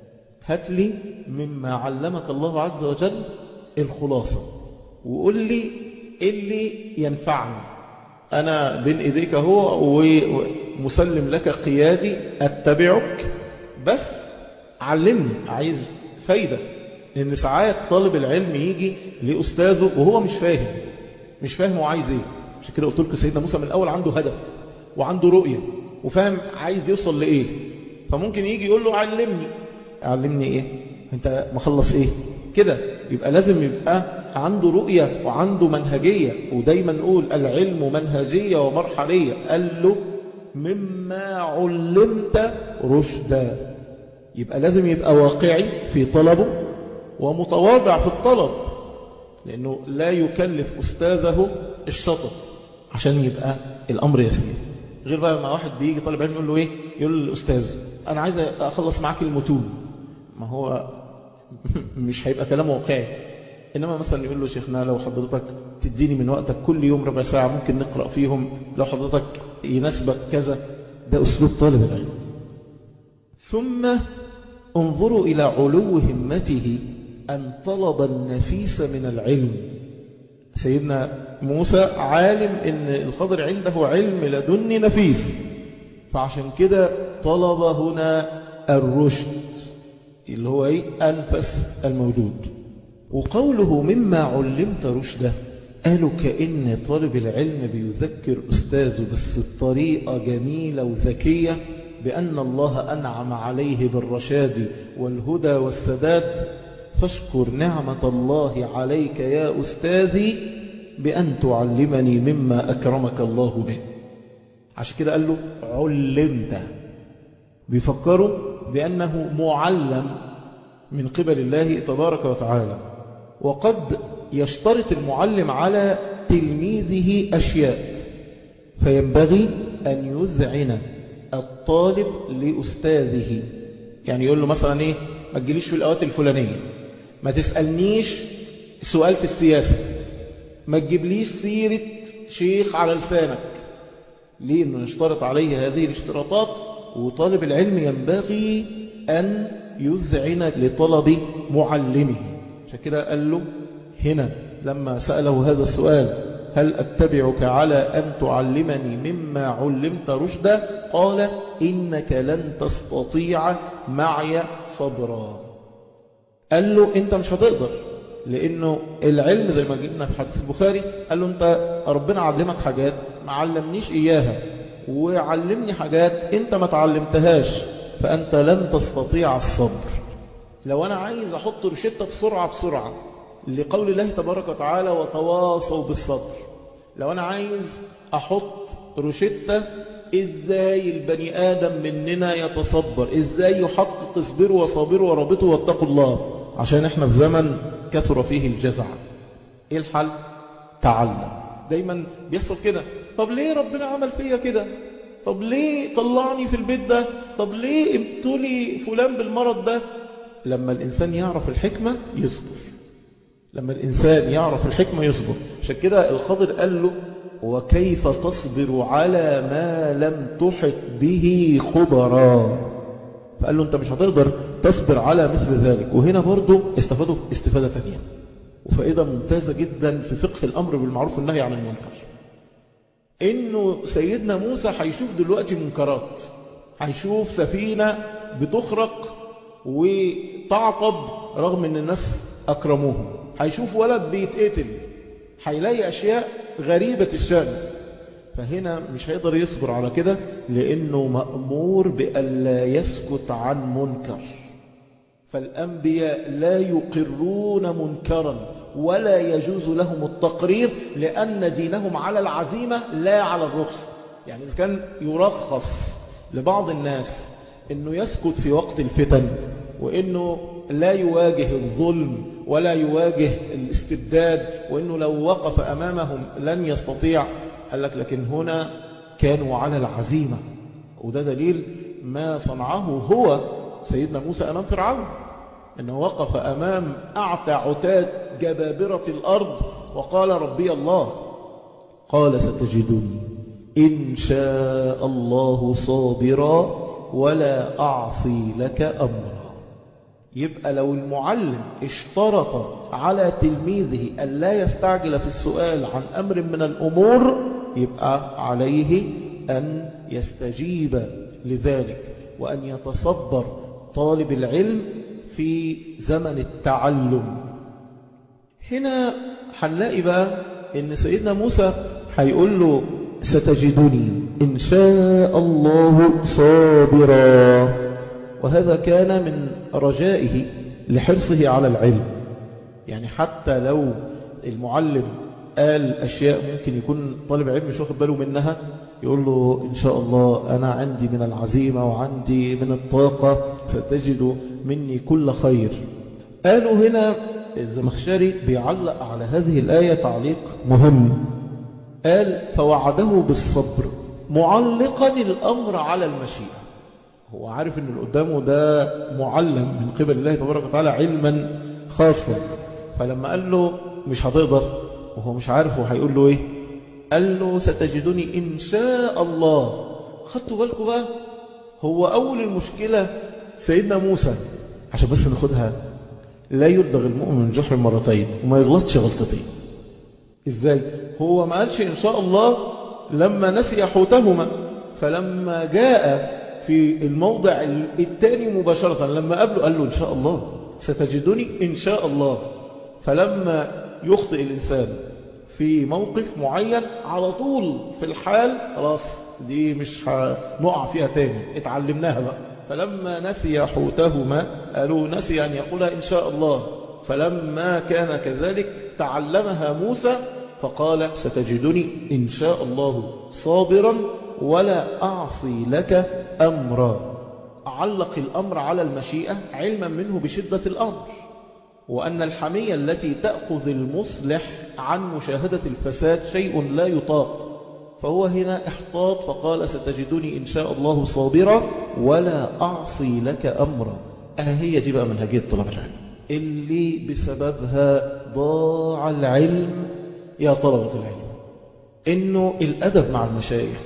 هات لي مما علمك الله عز وجل الخلاصة وقول لي اللي ينفعني أنا بين إيديك هو ومسلم لك قيادي أتبعك بس علمني عايز فايدة لأن ساعات طالب العلم يجي لأستاذه وهو مش فاهم مش فاهم هو عايز ايه عشان كده قلت لكم سيدنا موسى من الأول عنده هدف وعنده رؤية وفاهم عايز يوصل لإيه فممكن يجي يقول له علمني علمني إيه أنت مخلص إيه كده يبقى لازم يبقى عنده رؤية وعنده منهجية ودايما نقول العلم منهجية ومرحلية قال له مما علمت رشدا يبقى لازم يبقى واقعي في طلبه ومتواضع في الطلب لأنه لا يكلف أستاذه الشطط عشان يبقى الأمر يسير غير بقى لما واحد بيجي طالب علم يقول له إيه يقول للأستاذ أنا عايز أخلص معاك المتون ما هو مش هيبقى كلام واقعي إنما مثلا يقول له شيخنا لو حضرتك تديني من وقتك كل يوم ربع ساعة ممكن نقرأ فيهم لو حضرتك يناسبك كذا ده أسلوب طالب العلم ثم انظروا إلى علو همته أن طلب النفيس من العلم سيدنا موسى عالم ان الخضر عنده علم لدني نفيس فعشان كده طلب هنا الرشد اللي هو ايه أنفس الموجود وقوله مما علمت رشده قالوا كأن طالب العلم بيذكر أستاذه بس بطريقة جميلة وذكية بأن الله أنعم عليه بالرشاد والهدى والسداد فاشكر نعمة الله عليك يا أستاذي بأن تعلمني مما أكرمك الله به عشان كده قال له علمت بيفكروا بأنه معلم من قبل الله تبارك وتعالى وقد يشترط المعلم على تلميذه أشياء فينبغي أن يذعن الطالب لأستاذه يعني يقول له مثلا إيه ما تجيليش في الأوقات الفلانية ما تسألنيش سؤال في السياسة ما تجيبليش سيرة شيخ على لسانك ليه انه يشترط عليه هذه الاشتراطات وطالب العلم ينبغي أن يذعن لطلب معلمه عشان كده قال له هنا لما سأله هذا السؤال هل أتبعك على أن تعلمني مما علمت رشدا قال إنك لن تستطيع معي صبرا قال له أنت مش هتقدر لأنه العلم زي ما جبنا في حديث البخاري قال له أنت ربنا علمك حاجات ما علمنيش إياها وعلمني حاجات أنت ما تعلمتهاش فأنت لن تستطيع الصبر لو أنا عايز أحط روشتة بسرعة بسرعة لقول الله تبارك وتعالى وتواصوا بالصبر لو أنا عايز أحط روشتة إزاي البني آدم مننا يتصبر إزاي يحقق اصبروا وصابروا ورابطوا واتقوا الله عشان احنا في زمن كثر فيه الجزع ايه الحل تعلم دايما بيحصل كده طب ليه ربنا عمل فيا كده طب ليه طلعني في البيت ده طب ليه ابتلي فلان بالمرض ده لما الإنسان يعرف الحكمة يصبر لما الإنسان يعرف الحكمة يصبر عشان كده الخضر قال له وكيف تصبر على ما لم تحط به خبرا فقال له انت مش هتقدر تصبر على مثل ذلك وهنا برضو استفادوا استفادة ثانية وفائدة ممتازة جدا في فقه الأمر بالمعروف والنهي عن المنكر انه سيدنا موسى هيشوف دلوقتي منكرات هيشوف سفينة بتخرق وتعطب رغم ان الناس اكرموهم هيشوف ولد بيتقتل هيلاقي اشياء غريبة الشأن فهنا مش هيقدر يصبر على كده لانه مأمور بألا يسكت عن منكر فالأنبياء لا يقرون منكرا ولا يجوز لهم التقرير لأن دينهم على العزيمة لا على الرخص يعني إذا كان يرخص لبعض الناس أنه يسكت في وقت الفتن وأنه لا يواجه الظلم ولا يواجه الاستبداد وأنه لو وقف أمامهم لن يستطيع قال لك لكن هنا كانوا على العزيمة وده دليل ما صنعه هو سيدنا موسى أمام فرعون أنه وقف أمام أعتى عتاد جبابرة الأرض وقال ربي الله قال ستجدني إن شاء الله صابرا ولا أعصي لك أمرا يبقى لو المعلم اشترط على تلميذه أن لا يستعجل في السؤال عن أمر من الأمور يبقى عليه أن يستجيب لذلك وأن يتصبر طالب العلم في زمن التعلم هنا هنلاقي بقى ان سيدنا موسى هيقول له ستجدني إن شاء الله صابرا وهذا كان من رجائه لحرصه على العلم يعني حتى لو المعلم قال أشياء ممكن يكون طالب علم مش واخد باله منها يقول له إن شاء الله أنا عندي من العزيمة وعندي من الطاقة ستجد مني كل خير قالوا هنا الزمخشري بيعلق على هذه الآية تعليق مهم قال فوعده بالصبر معلقا الأمر على المشيئة هو عارف ان اللي قدامه ده معلم من قبل الله تبارك وتعالى علما خاصا فلما قال له مش هتقدر وهو مش عارف هو هيقول له ايه قال له ستجدني ان شاء الله خدتوا بالكم بقى هو اول المشكلة سيدنا موسى عشان بس ناخدها لا يلدغ المؤمن من جحر مرتين وما يغلطش غلطتين ازاي هو ما قالش ان شاء الله لما نسي حوتهما فلما جاء في الموضع الثاني مباشرة لما قبله قال له إن شاء الله ستجدني إن شاء الله فلما يخطئ الإنسان في موقف معين على طول في الحال خلاص دي مش هنقع فيها تاني اتعلمناها بقى فلما نسي حوتهما قالوا نسي أن يقولها إن شاء الله فلما كان كذلك تعلمها موسى فقال ستجدني إن شاء الله صابرا ولا أعصي لك أمرا علق الأمر على المشيئة علما منه بشدة الأمر وأن الحمية التي تأخذ المصلح عن مشاهدة الفساد شيء لا يطاق فهو هنا احتاط فقال ستجدني إن شاء الله صابرا ولا أعصي لك أمرا هي دي بقى منهجية طلب العلم اللي بسببها ضاع العلم يا طلبة العلم إنه الأدب مع المشايخ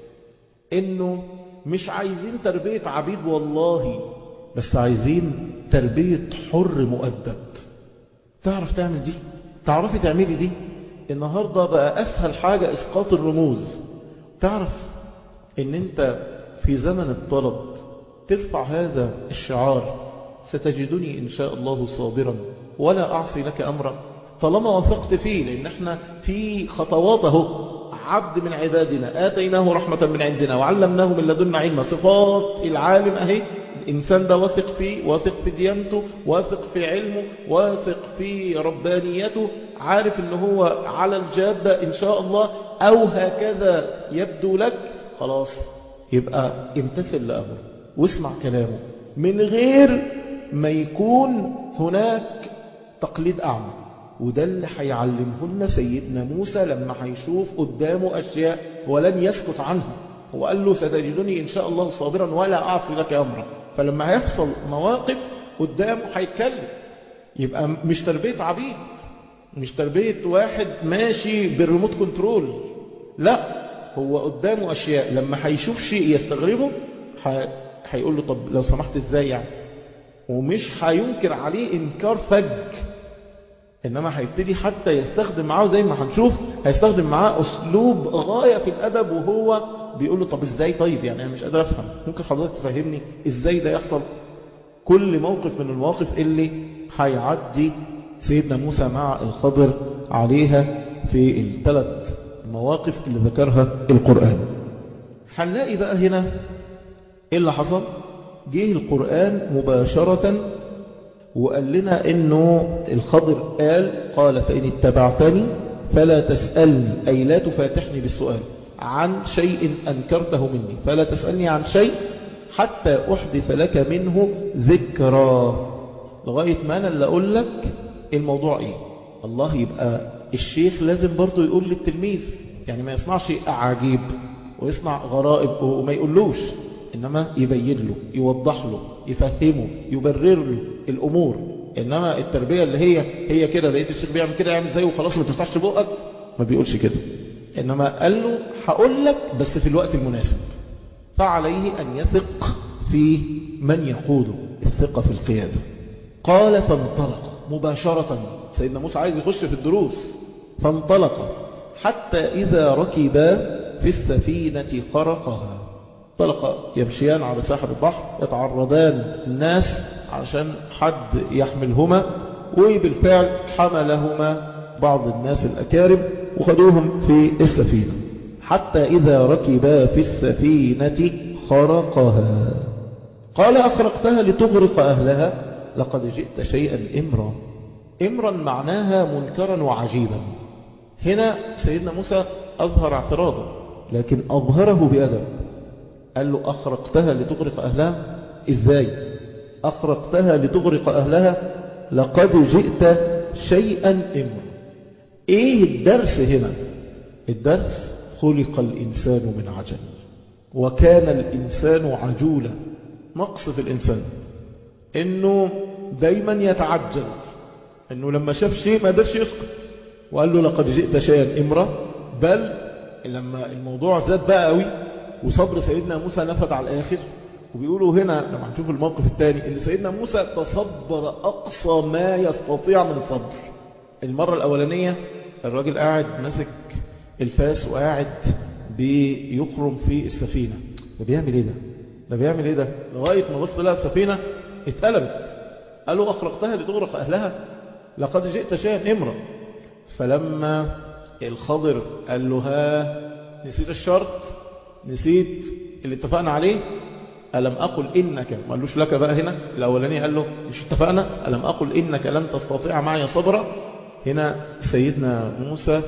إنه مش عايزين تربية عبيد والله بس عايزين تربية حر مؤدب تعرف تعمل دي تعرفي تعملي دي النهاردة بقى أسهل حاجة إسقاط الرموز تعرف إن أنت في زمن الطلب ترفع هذا الشعار ستجدني إن شاء الله صابرا ولا أعصي لك أمرا طالما وثقت فيه لأن احنا في خطواته عبد من عبادنا آتيناه رحمة من عندنا وعلمناه من لدنا علما صفات العالم أهي الإنسان ده واثق فيه واثق في ديانته واثق في علمه واثق في ربانيته عارف ان هو على الجادة إن شاء الله أو هكذا يبدو لك خلاص يبقى امتثل لأمره واسمع كلامه من غير ما يكون هناك تقليد أعمى وده اللي هيعلمهن سيدنا موسى لما هيشوف قدامه أشياء ولن يسكت عنها هو قال له ستجدني إن شاء الله صابرا ولا أعصي لك أمرا فلما هيحصل مواقف قدامه هيتكلم يبقى مش تربية عبيد مش تربية واحد ماشي بالريموت كنترول لا هو قدامه أشياء لما هيشوف شيء يستغربه هيقول له طب لو سمحت ازاي يعني ومش هينكر عليه انكار فج إنما هيبتدي حتى يستخدم معاه زي ما هنشوف هيستخدم معاه أسلوب غاية في الأدب وهو بيقول له طب إزاي طيب يعني أنا مش قادر أفهم ممكن حضرتك تفهمني إزاي ده يحصل كل موقف من المواقف اللي هيعدي سيدنا موسى مع الخضر عليها في الثلاث مواقف اللي ذكرها القرآن هنلاقي بقى هنا إيه اللي حصل جه القرآن مباشرة وقال لنا انه الخضر قال قال فإن اتبعتني فلا تسألني أي لا تفاتحني بالسؤال عن شيء أنكرته مني فلا تسألني عن شيء حتى أحدث لك منه ذكرى لغاية ما أنا اللي أقول لك الموضوع إيه الله يبقى الشيخ لازم برضو يقول للتلميذ يعني ما يصنعش أعاجيب ويصنع غرائب وما يقولوش إنما يبين له يوضح له يفهمه يبرر له الأمور إنما التربية اللي هي هي كده لقيت الشيخ بيعمل كده يعمل زيه وخلاص ما تفتحش بقك ما بيقولش كده إنما قال له هقول لك بس في الوقت المناسب فعليه أن يثق في من يقوده الثقة في القيادة قال فانطلق مباشرة سيدنا موسى عايز يخش في الدروس فانطلق حتى إذا ركبا في السفينة خرقها انطلق يمشيان على ساحل البحر يتعرضان الناس عشان حد يحملهما وبالفعل حملهما بعض الناس الأكارم وخدوهم في السفينة حتى إذا ركبا في السفينة خرقها قال أخرقتها لتغرق أهلها لقد جئت شيئا إمرا إمرا معناها منكرا وعجيبا هنا سيدنا موسى أظهر اعتراضه لكن أظهره بأدب قال له أخرقتها لتغرق أهلها إزاي أخرقتها لتغرق أهلها لقد جئت شيئا إمرا إيه الدرس هنا الدرس خلق الإنسان من عجل وكان الإنسان عجولا نقص في الإنسان إنه دايما يتعجل إنه لما شاف شيء ما قدرش يسكت وقال له لقد جئت شيئا إمرا بل لما الموضوع زاد بقى قوي وصبر سيدنا موسى نفد على الآخر وبيقولوا هنا لما هنشوف الموقف الثاني ان سيدنا موسى تصبر أقصى ما يستطيع من صبر المرة الأولانية الراجل قاعد ماسك الفاس وقاعد بيخرم في السفينة ده بيعمل ايه ده ده بيعمل ايه ده لغاية ما بص لها السفينة اتقلبت قالوا أخرقتها لتغرق أهلها لقد جئت شيئا إمرا فلما الخضر قال له ها نسيت الشرط نسيت اللي اتفقنا عليه ألم أقل إنك ما قالوش لك بقى هنا الأولاني قال له مش اتفقنا ألم أقل إنك لن تستطيع معي صبرا هنا سيدنا موسى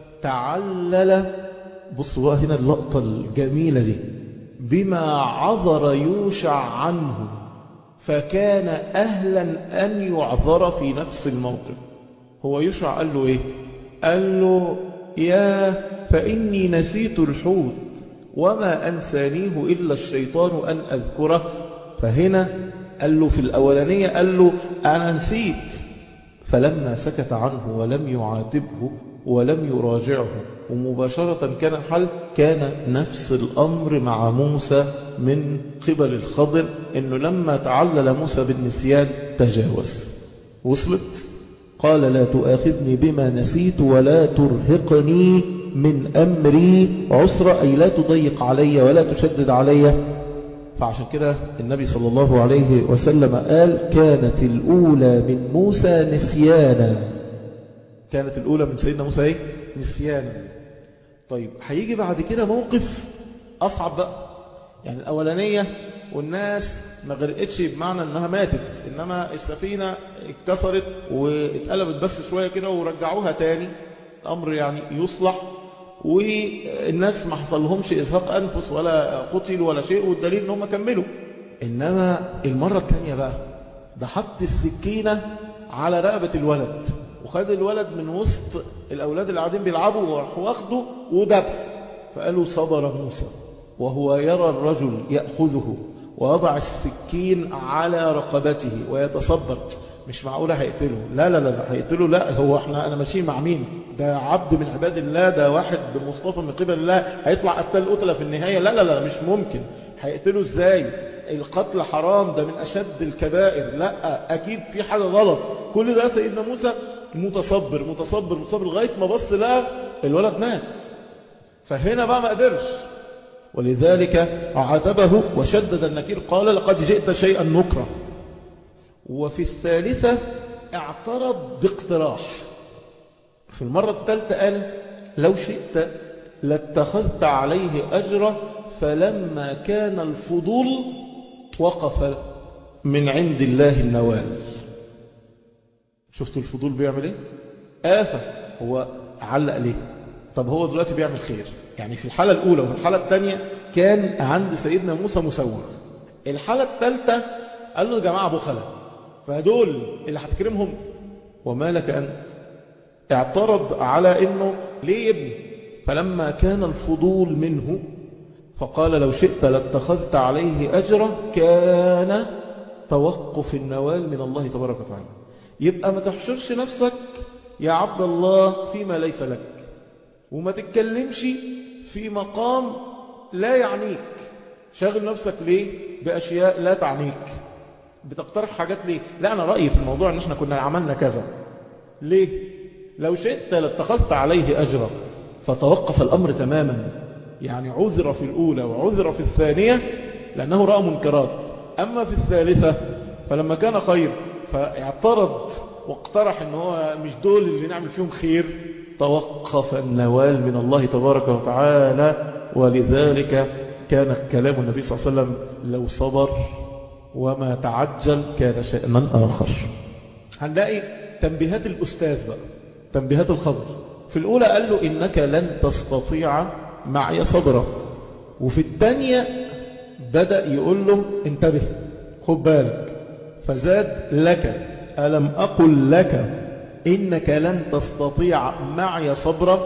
تعلل بصوا بقى هنا اللقطة الجميلة دي بما عذر يوشع عنه فكان أهلا أن يعذر في نفس الموقف هو يوشع قال له إيه قال له يا فإني نسيت الحوت وما أنسانيه إلا الشيطان أن أذكره فهنا قال له في الأولانية قال له أنا نسيت فلما سكت عنه ولم يعاتبه ولم يراجعه ومباشرة كان الحل كان نفس الأمر مع موسى من قبل الخضر إنه لما تعلل موسى بالنسيان تجاوز وصلت قال لا تؤاخذني بما نسيت ولا ترهقني من أمري عسرة أي لا تضيق علي ولا تشدد علي فعشان كده النبي صلى الله عليه وسلم قال كانت الأولى من موسى نسيانا كانت الأولى من سيدنا موسى ايه نسيانا طيب هيجي بعد كده موقف أصعب بقى يعني الأولانية والناس ما غرقتش بمعنى انها ماتت انما السفينة اتكسرت واتقلبت بس شوية كده ورجعوها تاني الامر يعني يصلح والناس ما حصل لهمش ازهاق انفس ولا قتلوا ولا شيء والدليل ان هم كملوا انما المرة الثانية بقى ده حط السكينة على رقبة الولد وخد الولد من وسط الاولاد اللي قاعدين بيلعبوا وراح واخده وذبح فقالوا صبر موسى وهو يرى الرجل يأخذه ويضع السكين على رقبته ويتصبر مش معقولة هيقتله لا لا لا هيقتله لا هو احنا انا ماشيين مع مين ده عبد من عباد الله ده واحد مصطفى من قبل الله هيطلع قتال قتلة في النهاية لا لا لا مش ممكن هيقتله ازاي القتل حرام ده من اشد الكبائر لا اكيد في حاجة غلط كل ده سيدنا موسى متصبر متصبر متصبر لغاية ما بص لقى الولد مات فهنا بقى ما قدرش ولذلك عاتبه وشدد النكير قال لقد جئت شيئا نكرا وفي الثالثة اعترض باقتراح في المرة الثالثة قال لو شئت لاتخذت عليه أجرا فلما كان الفضول وقف من عند الله النوال شفتوا الفضول بيعمل ايه آفة هو علق ليه طب هو دلوقتي بيعمل خير يعني في الحالة الأولى وفي الحالة الثانية كان عند سيدنا موسى مسوغ الحالة الثالثة قال له يا جماعة بخلة فدول اللي هتكرمهم وما لك أنت اعترض على انه ليه ابني فلما كان الفضول منه فقال لو شئت لاتخذت عليه أجرا كان توقف النوال من الله تبارك وتعالى يبقى ما تحشرش نفسك يا عبد الله فيما ليس لك وما تتكلمش في مقام لا يعنيك شاغل نفسك ليه بأشياء لا تعنيك بتقترح حاجات ليه لا أنا رأيي في الموضوع أن احنا كنا عملنا كذا ليه لو شئت لاتخذت عليه أجرا فتوقف الأمر تماما يعني عذر في الأولى وعذر في الثانية لأنه رأى منكرات أما في الثالثة فلما كان خير فاعترض واقترح ان هو مش دول اللي نعمل فيهم خير توقف النوال من الله تبارك وتعالى ولذلك كان كلام النبي صلى الله عليه وسلم لو صبر وما تعجل كان شأنا آخر هنلاقي تنبيهات الأستاذ بقى تنبيهات الخضر في الأولى قال له إنك لن تستطيع معي صبرا وفي الثانية بدأ يقول له انتبه خد بالك فزاد لك ألم أقل لك إنك لن تستطيع معي صبرا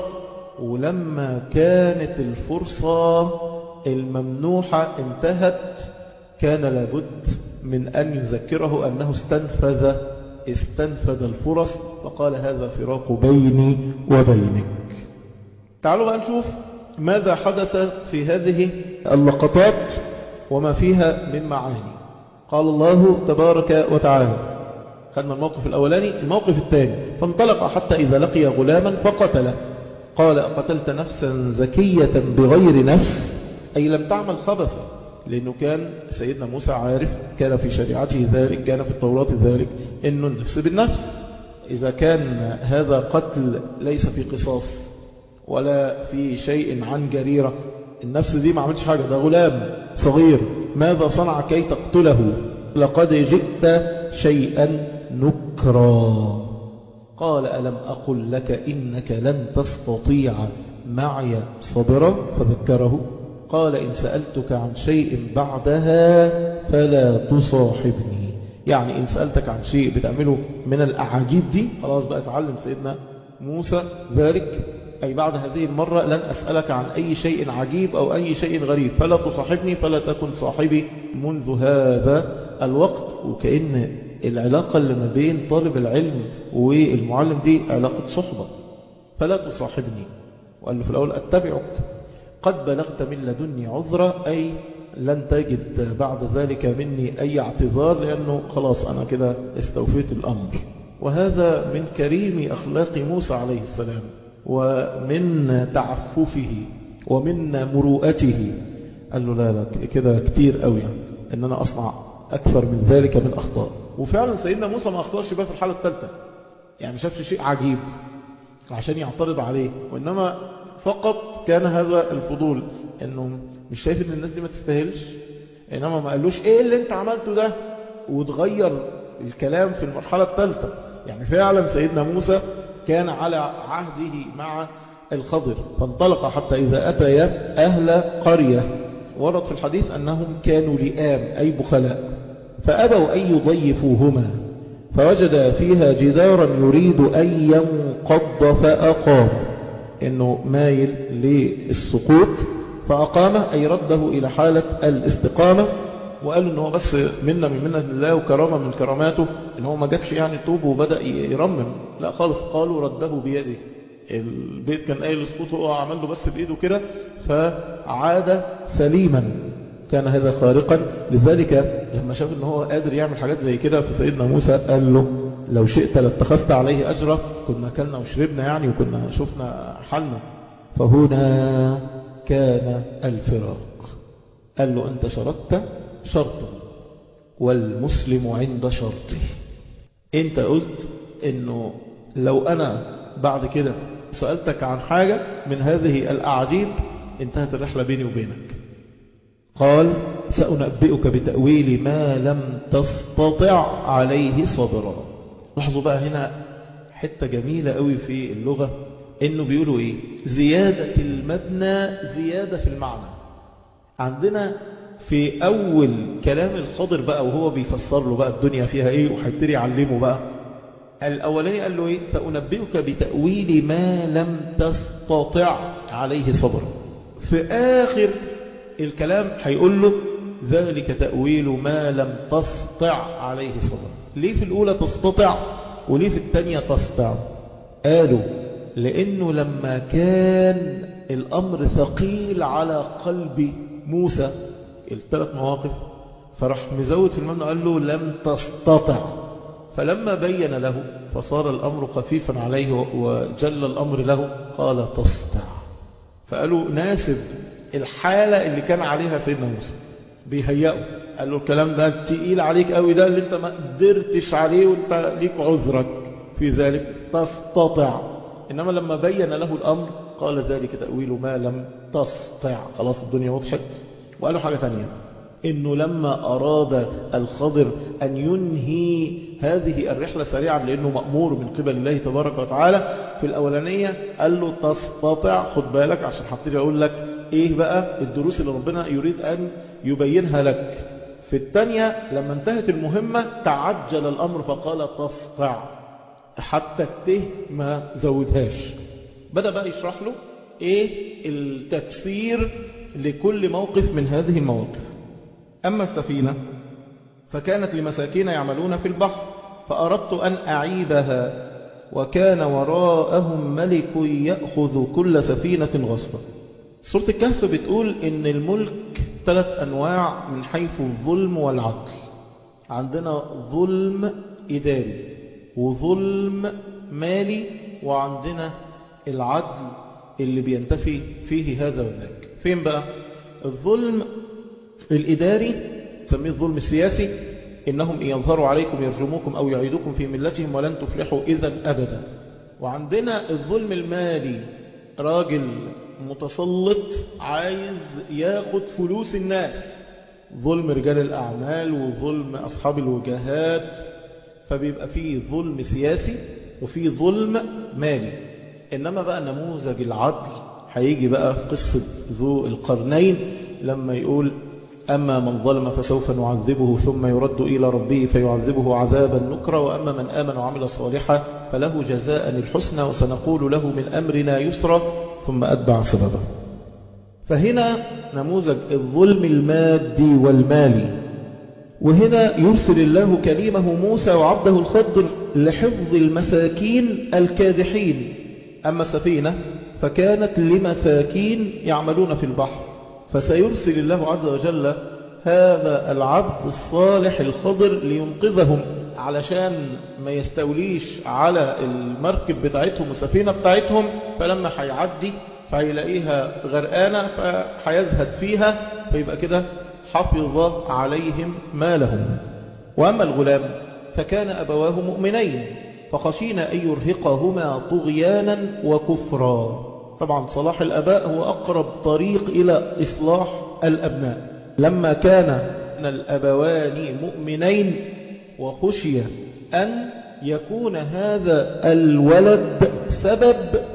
ولما كانت الفرصة الممنوحة انتهت كان لابد من أن يذكره أنه استنفذ استنفذ الفرص فقال هذا فراق بيني وبينك تعالوا بقى نشوف ماذا حدث في هذه اللقطات وما فيها من معاني قال الله تبارك وتعالى خدنا الموقف الأولاني الموقف الثاني فانطلق حتى إذا لقي غلاما فقتله قال أقتلت نفسا زكية بغير نفس أي لم تعمل خبثا لأنه كان سيدنا موسى عارف كان في شريعته ذلك كان في التوراة ذلك إنه النفس بالنفس إذا كان هذا قتل ليس في قصاص ولا في شيء عن جريرة النفس دي ما عملتش حاجة ده غلام صغير ماذا صنع كي تقتله لقد جئت شيئا نكرا قال ألم أقل لك إنك لن تستطيع معي صبرا فذكره قال إن سألتك عن شيء بعدها فلا تصاحبني يعني إن سألتك عن شيء بتعمله من الأعاجيب دي خلاص بقى تعلم سيدنا موسى ذلك أي بعد هذه المرة لن أسألك عن أي شيء عجيب أو أي شيء غريب فلا تصاحبني فلا تكن صاحبي منذ هذا الوقت وكأن العلاقة اللي ما بين طالب العلم والمعلم دي علاقة صحبة فلا تصاحبني وقال له في الأول أتبعك قد بلغت من لدني عذرا أي لن تجد بعد ذلك مني أي اعتذار لأنه خلاص أنا كده استوفيت الأمر وهذا من كريم أخلاق موسى عليه السلام ومن تعففه ومن مروءته قال له لا لا كده كتير قوي يعني ان انا اصنع اكثر من ذلك من اخطاء وفعلا سيدنا موسى ما اخطاش بقى في الحالة الثالثة يعني ما شافش شيء عجيب عشان يعترض عليه وانما فقط كان هذا الفضول انه مش شايف ان الناس دي ما تستاهلش انما ما قالوش ايه اللي انت عملته ده وتغير الكلام في المرحلة الثالثة يعني فعلا سيدنا موسى كان على عهده مع الخضر فانطلق حتى إذا أتيا أهل قرية ورد في الحديث أنهم كانوا لئام أي بخلاء فأبوا أن يضيفوهما فوجد فيها جدارا يريد أن ينقض فأقام إنه مايل للسقوط فأقامه أي رده إلى حالة الاستقامة وقالوا ان هو بس منا من منة الله وكرامة من كراماته ان هو ما جابش يعني طوب وبدأ يرمم لا خالص قالوا رده بيده البيت كان قايل اسقط هو عمل له بس بايده كده فعاد سليما كان هذا خارقا لذلك لما شاف ان هو قادر يعمل حاجات زي كده في سيدنا موسى قال له لو شئت لاتخذت عليه أجرا كنا كلنا وشربنا يعني وكنا شفنا حالنا فهنا كان الفراق قال له أنت شرطت شرطا والمسلم عند شرطه انت قلت انه لو انا بعد كده سألتك عن حاجة من هذه الأعاجيب انتهت الرحلة بيني وبينك قال سأنبئك بتأويل ما لم تستطع عليه صبرا لاحظوا بقى هنا حتة جميلة قوي في اللغة انه بيقولوا ايه زيادة المبنى زيادة في المعنى عندنا في أول كلام الخضر بقى وهو بيفسر له بقى الدنيا فيها إيه وهيبتدي يعلمه بقى الأولاني قال له إيه سأنبئك بتأويل ما لم تستطع عليه صبر في آخر الكلام هيقول له ذلك تأويل ما لم تستطع عليه صبر ليه في الأولى تستطع وليه في الثانية تستطع قالوا لأنه لما كان الأمر ثقيل على قلب موسى الثلاث مواقف فراح مزود في المبنى قال له لم تستطع فلما بين له فصار الأمر خفيفا عليه وجل الأمر له قال تستطع فقالوا ناسب الحالة اللي كان عليها سيدنا موسى بيهيئه قال له الكلام ده تقيل عليك قوي ده اللي انت ما قدرتش عليه وانت ليك عذرك في ذلك تستطع إنما لما بين له الأمر قال ذلك تأويل ما لم تستطع خلاص الدنيا وضحت وقالوا حاجة ثانية إنه لما أراد الخضر أن ينهي هذه الرحلة سريعا لأنه مأمور من قبل الله تبارك وتعالى في الأولانية قال له تستطع خد بالك عشان حبتدي أقول لك إيه بقى الدروس اللي ربنا يريد أن يبينها لك في الثانية لما انتهت المهمة تعجل الأمر فقال تستطع حتى الته ما زودهاش بدأ بقى يشرح له ايه التفسير لكل موقف من هذه المواقف أما السفينة فكانت لمساكين يعملون في البحر فأردت أن أعيبها وكان وراءهم ملك يأخذ كل سفينة غصبا سورة الكهف بتقول إن الملك ثلاث أنواع من حيث الظلم والعدل عندنا ظلم إداري وظلم مالي وعندنا العدل اللي بينتفي فيه هذا وذاك فين بقى الظلم الإداري تسميه الظلم السياسي إنهم إن يظهروا عليكم يرجموكم أو يعيدوكم في ملتهم ولن تفلحوا إذا أبدا وعندنا الظلم المالي راجل متسلط عايز ياخد فلوس الناس ظلم رجال الأعمال وظلم أصحاب الوجهات فبيبقى فيه ظلم سياسي وفيه ظلم مالي إنما بقى نموذج العدل هيجي بقى في قصة ذو القرنين لما يقول أما من ظلم فسوف نعذبه ثم يرد إلى ربه فيعذبه عذابا نكرا وأما من آمن وعمل صالحا فله جزاء الحسنى وسنقول له من أمرنا يسرا ثم أتبع سببا فهنا نموذج الظلم المادي والمالي وهنا يرسل الله كريمه موسى وعبده الخضر لحفظ المساكين الكادحين أما السفينة فكانت لمساكين يعملون في البحر فسيرسل الله عز وجل هذا العبد الصالح الخضر لينقذهم علشان ما يستوليش على المركب بتاعتهم والسفينة بتاعتهم فلما هيعدي فهيلاقيها غرقانة فهيزهد فيها فيبقى كده حفظ عليهم مالهم وأما الغلام فكان أبواه مؤمنين فخشينا أن يرهقهما طغيانا وكفرا طبعا صلاح الأباء هو أقرب طريق إلى إصلاح الأبناء لما كان الأبوان مؤمنين وخشي أن يكون هذا الولد سبب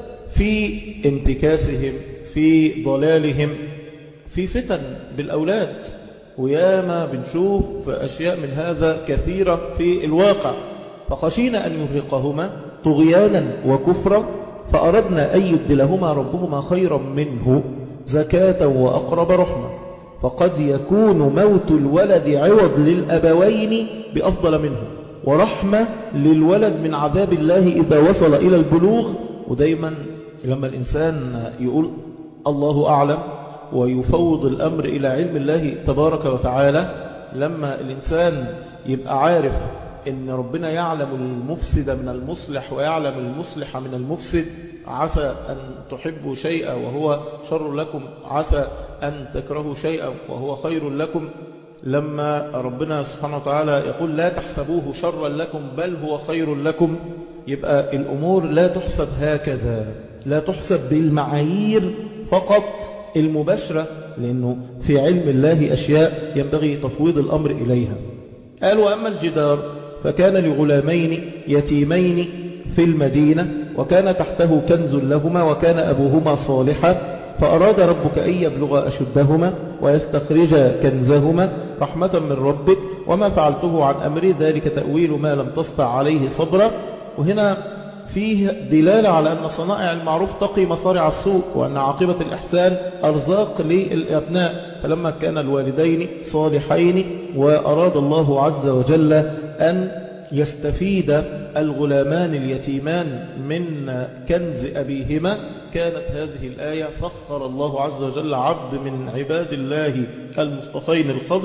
في انتكاسهم في ضلالهم في فتن بالأولاد وياما بنشوف أشياء من هذا كثيرة في الواقع فخشينا أن يرهقهما طغيانا وكفرا فأردنا أن يبدلهما ربهما خيرا منه زكاة وأقرب رحمة فقد يكون موت الولد عوض للأبوين بأفضل منه ورحمة للولد من عذاب الله إذا وصل إلى البلوغ ودايما لما الإنسان يقول الله أعلم ويفوض الأمر إلى علم الله تبارك وتعالى لما الإنسان يبقى عارف إن ربنا يعلم المفسد من المصلح ويعلم المصلح من المفسد عسى أن تحبوا شيئا وهو شر لكم عسى أن تكرهوا شيئا وهو خير لكم لما ربنا سبحانه وتعالى يقول لا تحسبوه شرا لكم بل هو خير لكم يبقى الأمور لا تحسب هكذا لا تحسب بالمعايير فقط المباشرة لأنه في علم الله أشياء ينبغي تفويض الأمر إليها قال وأما الجدار فكان لغلامين يتيمين في المدينة وكان تحته كنز لهما وكان أبوهما صالحا فأراد ربك أن يبلغ أشدهما ويستخرج كنزهما رحمة من ربك وما فعلته عن أمري ذلك تأويل ما لم تسطع عليه صبرا وهنا فيه دلالة على أن صنائع المعروف تقي مصارع السوء وأن عاقبة الإحسان أرزاق للأبناء فلما كان الوالدين صالحين وأراد الله عز وجل أن يستفيد الغلامان اليتيمان من كنز أبيهما كانت هذه الآية سخر الله عز وجل عبد من عباد الله المصطفين الخضر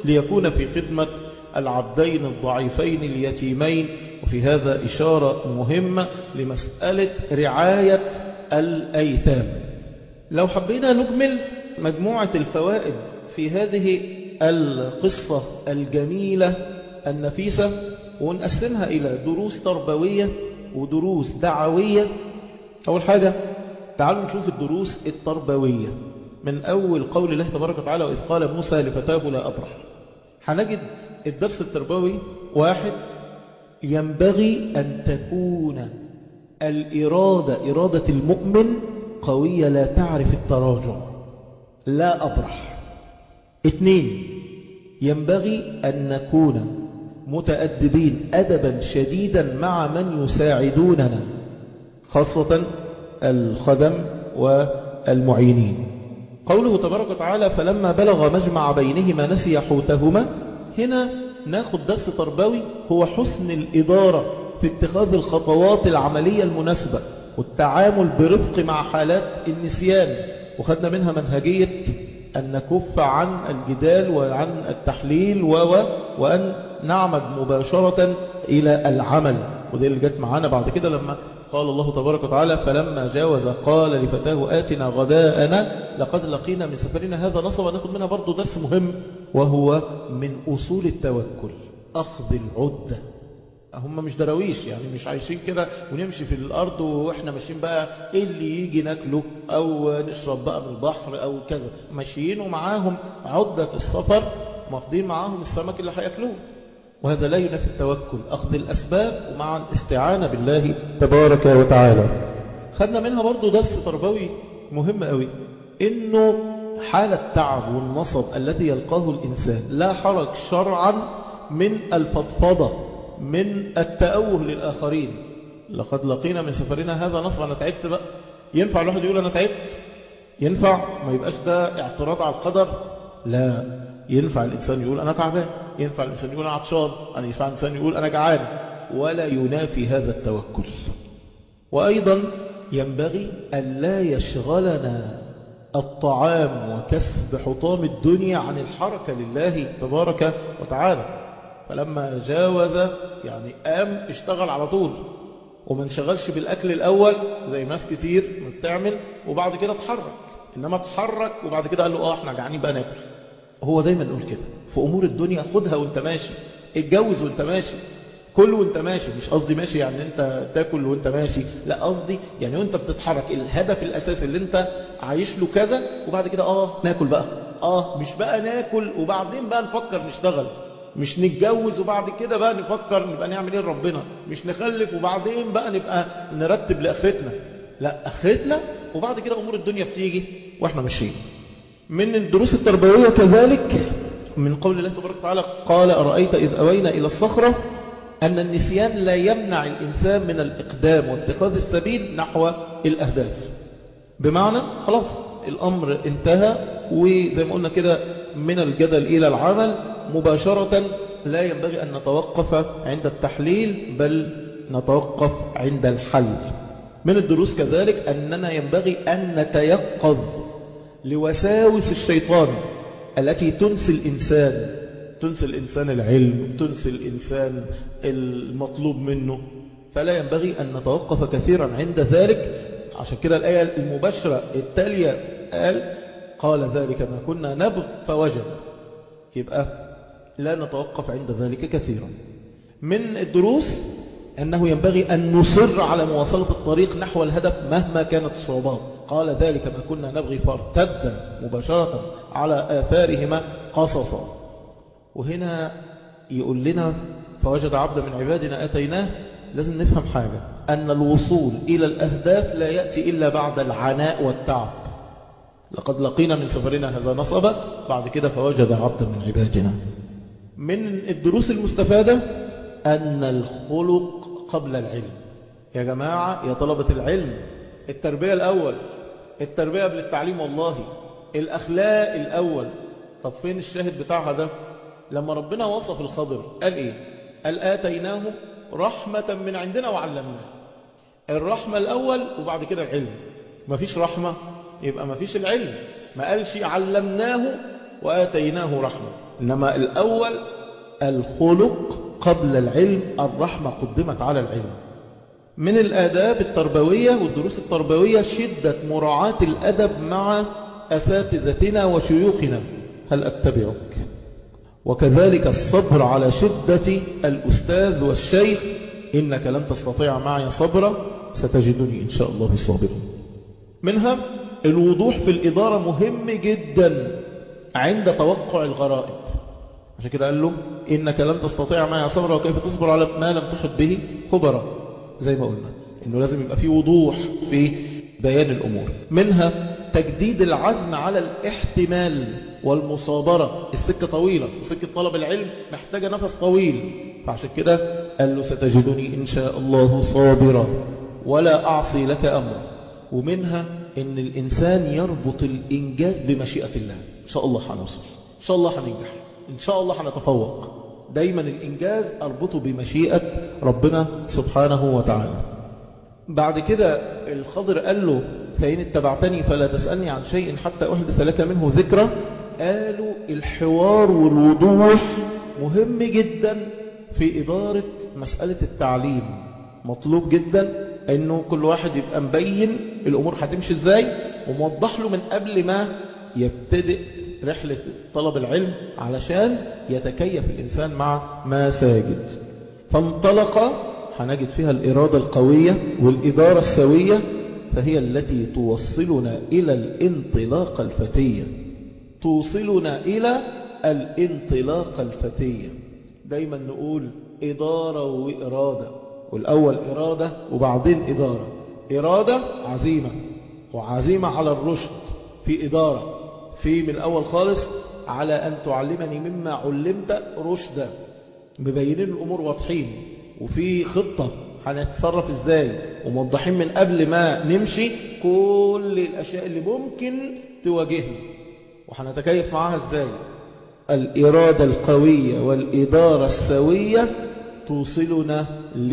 ليكون في خدمة العبدين الضعيفين اليتيمين وفي هذا إشارة مهمة لمسألة رعاية الأيتام لو حبينا نجمل مجموعة الفوائد في هذه القصة الجميلة النفيسة ونقسمها إلى دروس تربوية ودروس دعوية أول حاجة تعالوا نشوف الدروس التربوية من أول قول الله تبارك وتعالى وإذ قال موسى لفتاه لا أبرح هنجد الدرس التربوي واحد ينبغي أن تكون الإرادة إرادة المؤمن قوية لا تعرف التراجع لا أبرح اثنين ينبغي أن نكون متأدبين أدبا شديدا مع من يساعدوننا خاصة الخدم والمعينين قوله تبارك وتعالى فلما بلغ مجمع بينهما نسي حوتهما هنا ناخد درس تربوي هو حسن الإدارة في اتخاذ الخطوات العملية المناسبة والتعامل برفق مع حالات النسيان وخدنا منها منهجية أن نكف عن الجدال وعن التحليل و وأن نعمد مباشرة إلى العمل وده اللي جت معانا بعد كده لما قال الله تبارك وتعالى فلما جاوز قال لفتاه آتنا غداءنا لقد لقينا من سفرنا هذا نصب ناخد منها برضو درس مهم وهو من أصول التوكل أخذ العدة هم مش دراويش يعني مش عايشين كده ونمشي في الأرض وإحنا ماشيين بقى إيه اللي يجي ناكله أو نشرب بقى من البحر أو كذا ماشيين ومعاهم عدة السفر واخدين معاهم السمك اللي هياكلوه وهذا لا ينافي التوكل أخذ الأسباب ومع الاستعانة بالله تبارك وتعالى خدنا منها برضو درس تربوي مهم قوي إنه حال التعب والنصب الذي يلقاه الإنسان لا حرج شرعا من الفضفضة من التأوه للآخرين لقد لقينا من سفرنا هذا نصب أنا تعبت بقى ينفع الواحد يقول أنا تعبت ينفع ما يبقاش ده اعتراض على القدر لا ينفع الإنسان يقول أنا تعبان ينفع الإنسان يقول أنا عطشان أنا ينفع الإنسان يقول أنا جعان ولا ينافي هذا التوكل وأيضا ينبغي أن لا يشغلنا الطعام وكسب حطام الدنيا عن الحركة لله تبارك وتعالى فلما جاوز يعني قام اشتغل على طول وما انشغلش بالأكل الأول زي ناس كتير بتعمل وبعد كده اتحرك إنما اتحرك وبعد كده قال له اه احنا جعانين بقى ناكل هو دايما يقول كده في أمور الدنيا خدها وانت ماشي اتجوز وانت ماشي كل وانت ماشي مش قصدي ماشي يعني انت تاكل وانت ماشي لا قصدي يعني وانت بتتحرك الهدف الاساسي اللي انت عايش له كذا وبعد كده اه ناكل بقى اه مش بقى ناكل وبعدين بقى نفكر نشتغل مش نتجوز وبعد كده بقى نفكر نبقى نعمل ايه لربنا مش نخلف وبعدين بقى نبقى نرتب لاخرتنا لا اخرتنا وبعد كده امور الدنيا بتيجي واحنا ماشيين من الدروس التربويه كذلك من قول الله تبارك وتعالى قال أرأيت إذ أوينا إلى الصخرة أن النسيان لا يمنع الإنسان من الإقدام واتخاذ السبيل نحو الأهداف بمعنى خلاص الأمر انتهى وزي ما قلنا كده من الجدل إلى العمل مباشرة لا ينبغي أن نتوقف عند التحليل بل نتوقف عند الحل من الدروس كذلك أننا ينبغي أن نتيقظ لوساوس الشيطان التي تنسي الإنسان تنسي الإنسان العلم تنسي الإنسان المطلوب منه فلا ينبغي أن نتوقف كثيرا عند ذلك عشان كده الآية المباشرة التالية قال قال ذلك ما كنا نبغ فوجد يبقى لا نتوقف عند ذلك كثيرا من الدروس أنه ينبغي أن نصر على مواصلة الطريق نحو الهدف مهما كانت الصعوبات قال ذلك ما كنا نبغي فارتدا مباشرة على آثارهما قصصا وهنا يقول لنا فوجد عبدا من عبادنا أتيناه لازم نفهم حاجة أن الوصول إلى الأهداف لا يأتي إلا بعد العناء والتعب لقد لقينا من سفرنا هذا نصب بعد كده فوجد عبدا من عبادنا من الدروس المستفادة أن الخلق قبل العلم يا جماعة يا طلبة العلم التربية الأول التربية قبل التعليم والله الأخلاق الأول طب فين الشاهد بتاعها ده لما ربنا وصف الخضر قال إيه قال آتيناه رحمة من عندنا وعلمناه الرحمة الأول وبعد كده العلم مفيش رحمة يبقى مفيش العلم ما قالش علمناه وآتيناه رحمة إنما الأول الخلق قبل العلم الرحمة قدمت على العلم من الآداب التربوية والدروس التربوية شدة مراعاة الأدب مع أساتذتنا وشيوخنا هل أتبعك وكذلك الصبر على شدة الأستاذ والشيخ إنك لن تستطيع معي صبرا ستجدني إن شاء الله صابرا منها الوضوح في الإدارة مهم جدا عند توقع الغرائب عشان كده قال له إنك لن تستطيع معي صبرا وكيف تصبر على ما لم تحط به خبرا زي ما قلنا إنه لازم يبقى فيه وضوح في بيان الأمور منها تجديد العزم على الاحتمال والمصابرة السكة طويلة وسكة طلب العلم محتاجة نفس طويل فعشان كده قال له ستجدني إن شاء الله صابرا ولا أعصي لك أمرا ومنها إن الإنسان يربط الإنجاز بمشيئة الله إن شاء الله هنوصل إن شاء الله هننجح إن شاء الله هنتفوق دايما الإنجاز أربطه بمشيئة ربنا سبحانه وتعالى بعد كده الخضر قال له فإن اتبعتني فلا تسألني عن شيء حتى أحدث لك منه ذكرى قالوا الحوار والوضوح مهم جدا في إدارة مسألة التعليم مطلوب جدا أنه كل واحد يبقى مبين الأمور هتمشي إزاي وموضح له من قبل ما يبتدئ رحلة طلب العلم علشان يتكيف الإنسان مع ما ساجد فانطلق هنجد فيها الإرادة القوية والإدارة السوية فهي التي توصلنا إلى الانطلاق الفتية توصلنا إلى الانطلاق الفتية دايما نقول إدارة وإرادة والأول إرادة وبعدين إدارة إرادة عزيمة وعزيمة على الرشد في إدارة في من الأول خالص على أن تعلمني مما علمت رشدا مبينين الأمور واضحين وفي خطة هنتصرف ازاي وموضحين من قبل ما نمشي كل الأشياء اللي ممكن تواجهنا وهنتكيف معاها ازاي الإرادة القوية والإدارة السوية توصلنا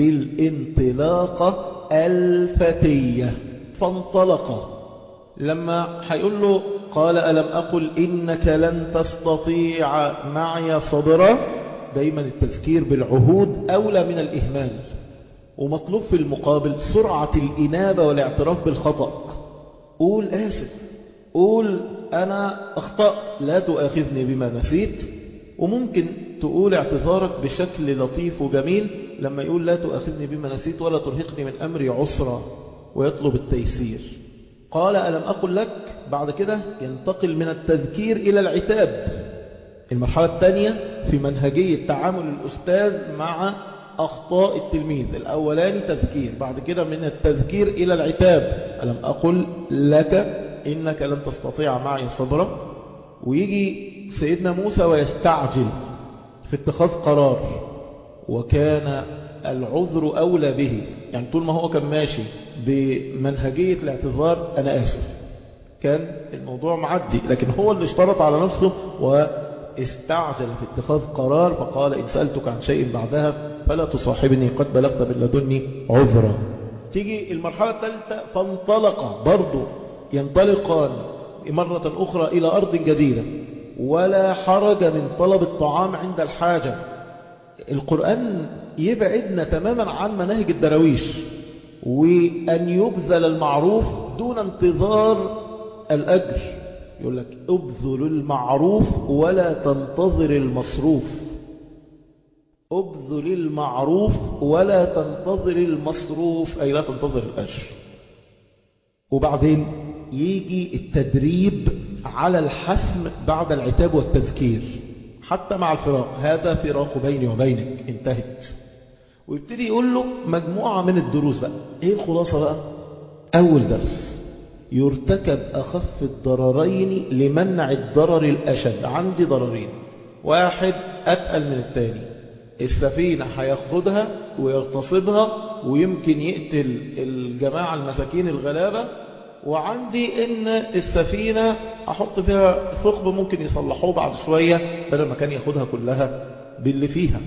للانطلاقة الفتية فانطلق لما هيقول له قال ألم أقل إنك لن تستطيع معي صبرا دايما التذكير بالعهود أولى من الإهمال ومطلوب في المقابل سرعة الإنابة والاعتراف بالخطأ قول آسف قول أنا أخطأ لا تؤاخذني بما نسيت وممكن تقول اعتذارك بشكل لطيف وجميل لما يقول لا تؤاخذني بما نسيت ولا ترهقني من أمري عسرا ويطلب التيسير قال ألم أقل لك بعد كده ينتقل من التذكير إلى العتاب المرحلة الثانية في منهجية تعامل الأستاذ مع أخطاء التلميذ الأولاني تذكير بعد كده من التذكير إلى العتاب ألم أقل لك إنك لن تستطيع معي صبرا ويجي سيدنا موسى ويستعجل في اتخاذ قرار وكان العذر أولى به يعني طول ما هو كان ماشي بمنهجية الاعتذار أنا آسف كان الموضوع معدي لكن هو اللي اشترط على نفسه واستعجل في اتخاذ قرار فقال إن سألتك عن شيء بعدها فلا تصاحبني قد بلغت من لدني عذرا تيجي المرحلة الثالثة فانطلق برضو ينطلقان مرة أخرى إلى أرض جديدة ولا حرج من طلب الطعام عند الحاجة القرآن يبعدنا تماما عن مناهج الدرويش وأن يبذل المعروف دون انتظار الأجر يقول لك ابذل المعروف ولا تنتظر المصروف ابذل المعروف ولا تنتظر المصروف أي لا تنتظر الأجر وبعدين يجي التدريب على الحسم بعد العتاب والتذكير حتى مع الفراق هذا فراق بيني وبينك انتهت ويبتدي يقول له مجموعة من الدروس بقى ايه الخلاصة بقى اول درس يرتكب اخف الضررين لمنع الضرر الاشد عندي ضررين واحد اتقل من التاني السفينة هياخدها ويغتصبها ويمكن يقتل الجماعة المساكين الغلابة وعندي ان السفينة احط فيها ثقب ممكن يصلحوه بعد شوية بدل ما كان ياخدها كلها باللي فيها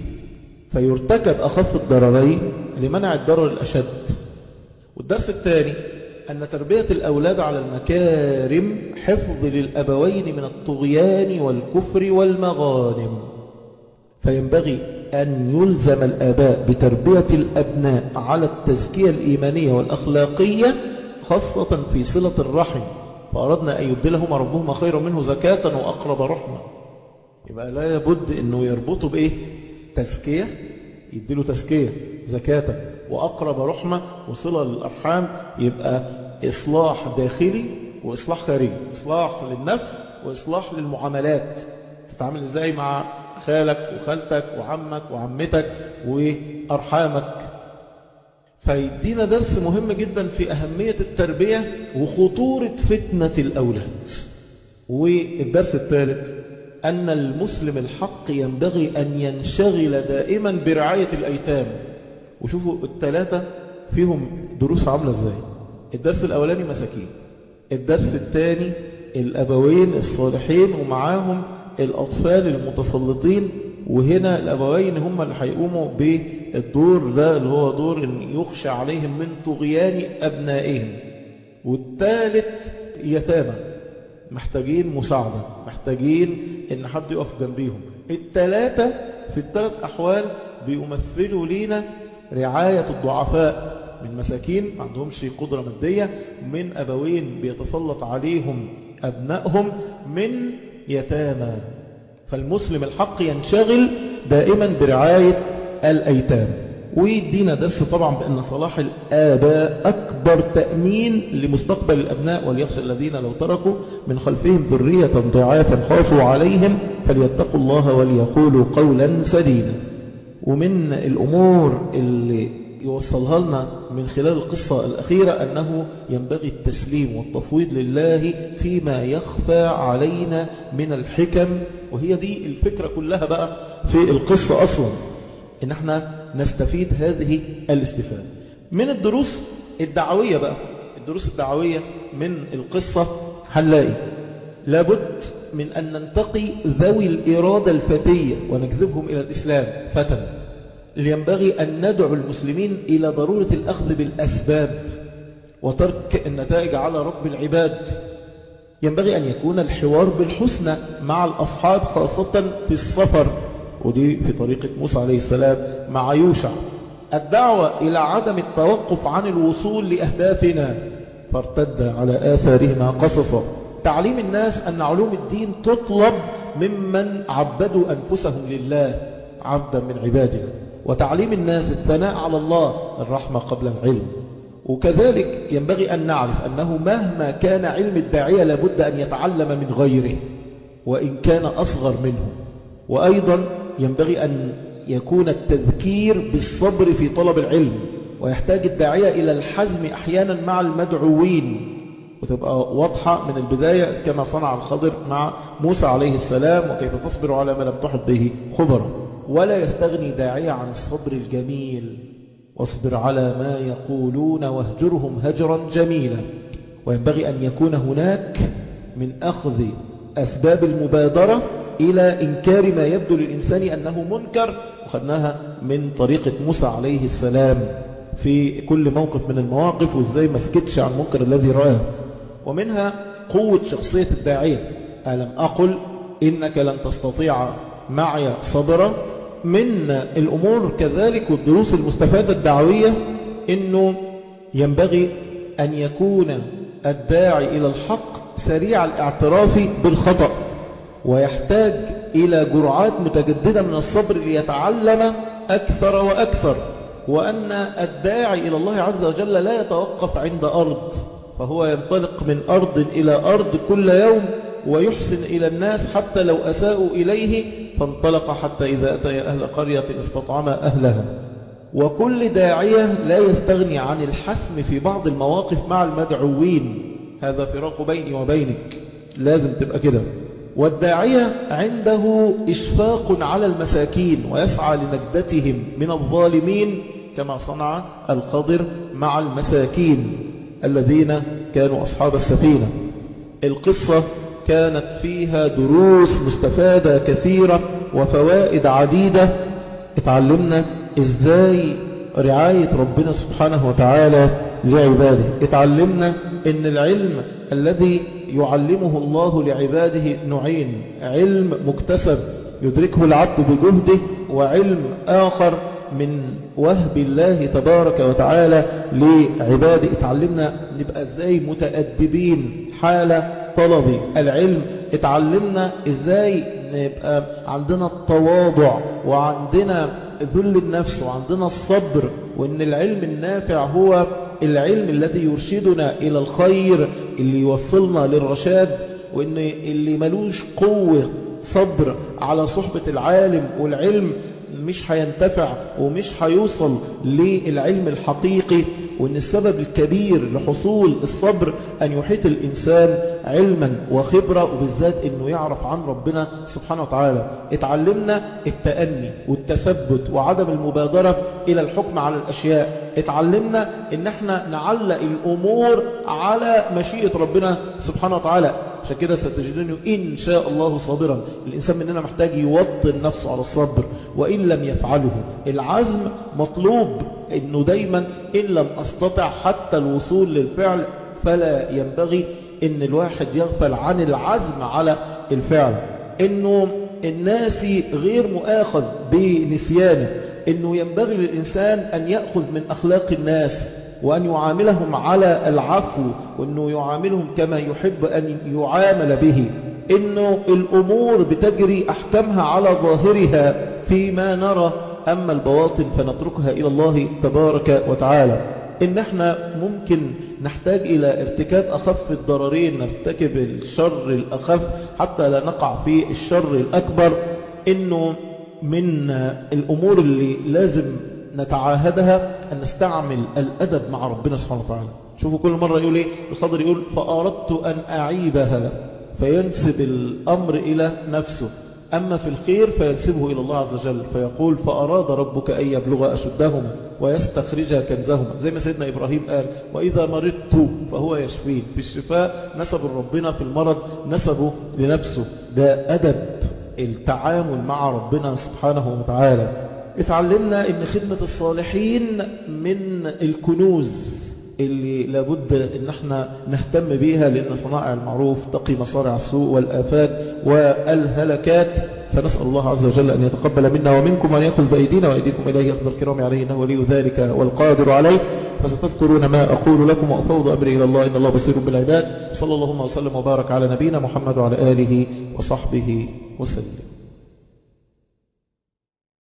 فيرتكب اخف الضررين لمنع الضرر الاشد والدرس الثاني أن تربية الأولاد على المكارم حفظ للأبوين من الطغيان والكفر والمغانم فينبغي أن يلزم الآباء بتربية الأبناء على التزكية الإيمانية والأخلاقية خاصة في صلة الرحم فأردنا أن يبدلهم ربهم خيرا منه زكاة وأقرب رحمة يبقى لا يبد أنه يربطه بإيه تزكية يديله تزكية زكاة وأقرب رحمة وصلة للأرحام يبقى إصلاح داخلي وإصلاح خارجي إصلاح للنفس وإصلاح للمعاملات تتعامل إزاي مع خالك وخالتك وعمك وعمتك وأرحامك فيدينا درس مهم جدا في أهمية التربية وخطورة فتنة الأولاد والدرس الثالث أن المسلم الحق ينبغي أن ينشغل دائما برعاية الأيتام وشوفوا الثلاثة فيهم دروس عاملة ازاي الدرس الأولاني مساكين الدرس الثاني الأبوين الصالحين ومعاهم الأطفال المتسلطين وهنا الأبوين هم اللي هيقوموا بالدور ده اللي هو دور ان يخشى عليهم من طغيان أبنائهم والثالث يتامى محتاجين مساعدة محتاجين ان حد يقف جنبيهم الثلاثة في الثلاث أحوال بيمثلوا لينا رعاية الضعفاء من مساكين ما عندهمش قدرة مادية من أبوين بيتسلط عليهم أبنائهم من يتامى فالمسلم الحق ينشغل دائما برعاية الأيتام ويدينا درس طبعا بأن صلاح الآباء أكبر تأمين لمستقبل الأبناء وليخشى الذين لو تركوا من خلفهم ذرية ضعافا خافوا عليهم فليتقوا الله وليقولوا قولا سديدا ومن الأمور اللي يوصلها لنا من خلال القصة الأخيرة أنه ينبغي التسليم والتفويض لله فيما يخفى علينا من الحكم وهي دي الفكرة كلها بقى في القصة أصلا إن احنا نستفيد هذه الاستفادة من الدروس الدعوية بقى الدروس الدعوية من القصة هنلاقي لابد من أن ننتقي ذوي الإرادة الفتية ونجذبهم إلى الإسلام فتن ينبغي أن ندعو المسلمين إلى ضرورة الأخذ بالأسباب وترك النتائج على رب العباد ينبغي أن يكون الحوار بالحسنى مع الأصحاب خاصة في السفر ودي في طريقة موسى عليه السلام مع يوشع الدعوة إلى عدم التوقف عن الوصول لأهدافنا فارتد على آثارهما قصصا تعليم الناس أن علوم الدين تطلب ممن عبدوا أنفسهم لله عبدا من عبادنا وتعليم الناس الثناء على الله الرحمة قبل العلم وكذلك ينبغي أن نعرف أنه مهما كان علم الداعية لابد أن يتعلم من غيره وإن كان أصغر منه وأيضا ينبغي أن يكون التذكير بالصبر في طلب العلم ويحتاج الداعية إلى الحزم أحيانا مع المدعوين وتبقى واضحة من البداية كما صنع الخضر مع موسى عليه السلام وكيف تصبر على ما لم تحط به خبرا ولا يستغني داعية عن الصبر الجميل واصبر على ما يقولون واهجرهم هجرا جميلا وينبغي أن يكون هناك من أخذ أسباب المبادرة إلى إنكار ما يبدو للإنسان أنه منكر وخدناها من طريقة موسى عليه السلام في كل موقف من المواقف وإزاي ما سكتش عن المنكر الذي رآه ومنها قوة شخصية الداعية ألم أقل إنك لن تستطيع معي صبرا من الأمور كذلك والدروس المستفادة الدعوية أنه ينبغي أن يكون الداعي إلى الحق سريع الاعتراف بالخطأ ويحتاج إلى جرعات متجددة من الصبر ليتعلم أكثر وأكثر وأن الداعي إلى الله عز وجل لا يتوقف عند أرض فهو ينطلق من أرض إلى أرض كل يوم ويحسن إلى الناس حتى لو أساءوا إليه فانطلق حتى إذا أتى أهل قرية استطعم أهلها وكل داعية لا يستغني عن الحسم في بعض المواقف مع المدعوين هذا فراق بيني وبينك لازم تبقى كده والداعية عنده إشفاق على المساكين ويسعى لنجدتهم من الظالمين كما صنع الخضر مع المساكين الذين كانوا أصحاب السفينة القصة كانت فيها دروس مستفادة كثيرة وفوائد عديدة اتعلمنا ازاي رعاية ربنا سبحانه وتعالى لعباده اتعلمنا ان العلم الذي يعلمه الله لعباده نوعين علم مكتسب يدركه العبد بجهده وعلم آخر من وهب الله تبارك وتعالى لعباده اتعلمنا نبقى ازاي متأدبين حال طلب العلم اتعلمنا ازاي نبقى عندنا التواضع وعندنا ذل النفس وعندنا الصبر وان العلم النافع هو العلم الذي يرشدنا الى الخير اللي يوصلنا للرشاد وان اللي ملوش قوة صبر على صحبة العالم والعلم مش هينتفع ومش هيوصل للعلم الحقيقي وان السبب الكبير لحصول الصبر ان يحيط الانسان علما وخبرة وبالذات انه يعرف عن ربنا سبحانه وتعالى اتعلمنا التأني والتثبت وعدم المبادرة الى الحكم على الاشياء اتعلمنا ان احنا نعلق الامور على مشيئة ربنا سبحانه وتعالى عشان كده ستجدني إن شاء الله صابرا الإنسان مننا محتاج يوطن نفسه على الصبر وإن لم يفعله العزم مطلوب إنه دايما إن لم أستطع حتى الوصول للفعل فلا ينبغي إن الواحد يغفل عن العزم على الفعل إنه الناس غير مؤاخذ بنسيانه إنه ينبغي للإنسان أن يأخذ من أخلاق الناس وأن يعاملهم على العفو وأنه يعاملهم كما يحب أن يعامل به إنه الأمور بتجري أحكامها على ظاهرها فيما نرى أما البواطن فنتركها إلى الله تبارك وتعالى إن احنا ممكن نحتاج إلى ارتكاب أخف الضررين نرتكب الشر الأخف حتى لا نقع في الشر الأكبر إنه من الأمور اللي لازم نتعاهدها أن نستعمل الأدب مع ربنا سبحانه وتعالى شوفوا كل مرة يقول إيه الخضر يقول فأردت أن أعيبها فينسب الأمر إلى نفسه أما في الخير فينسبه إلى الله عز وجل فيقول فأراد ربك أن يبلغ أشدهما ويستخرج كنزهما زي ما سيدنا إبراهيم قال وإذا مرضت فهو يشفين في الشفاء نسب ربنا في المرض نسبه لنفسه ده أدب التعامل مع ربنا سبحانه وتعالى اتعلمنا ان خدمة الصالحين من الكنوز اللي لابد ان احنا نهتم بيها لان صنائع المعروف تقي مصارع السوء والآفات والهلكات فنسأل الله عز وجل أن يتقبل منا ومنكم وأن يأخذ بأيدينا وأيديكم إليه أخذ الكرام عليه إنه ولي ذلك والقادر عليه فستذكرون ما أقول لكم وأفوض أمري إلى الله إن الله بصير بالعباد صلى الله وسلم وبارك على نبينا محمد وعلى آله وصحبه وسلم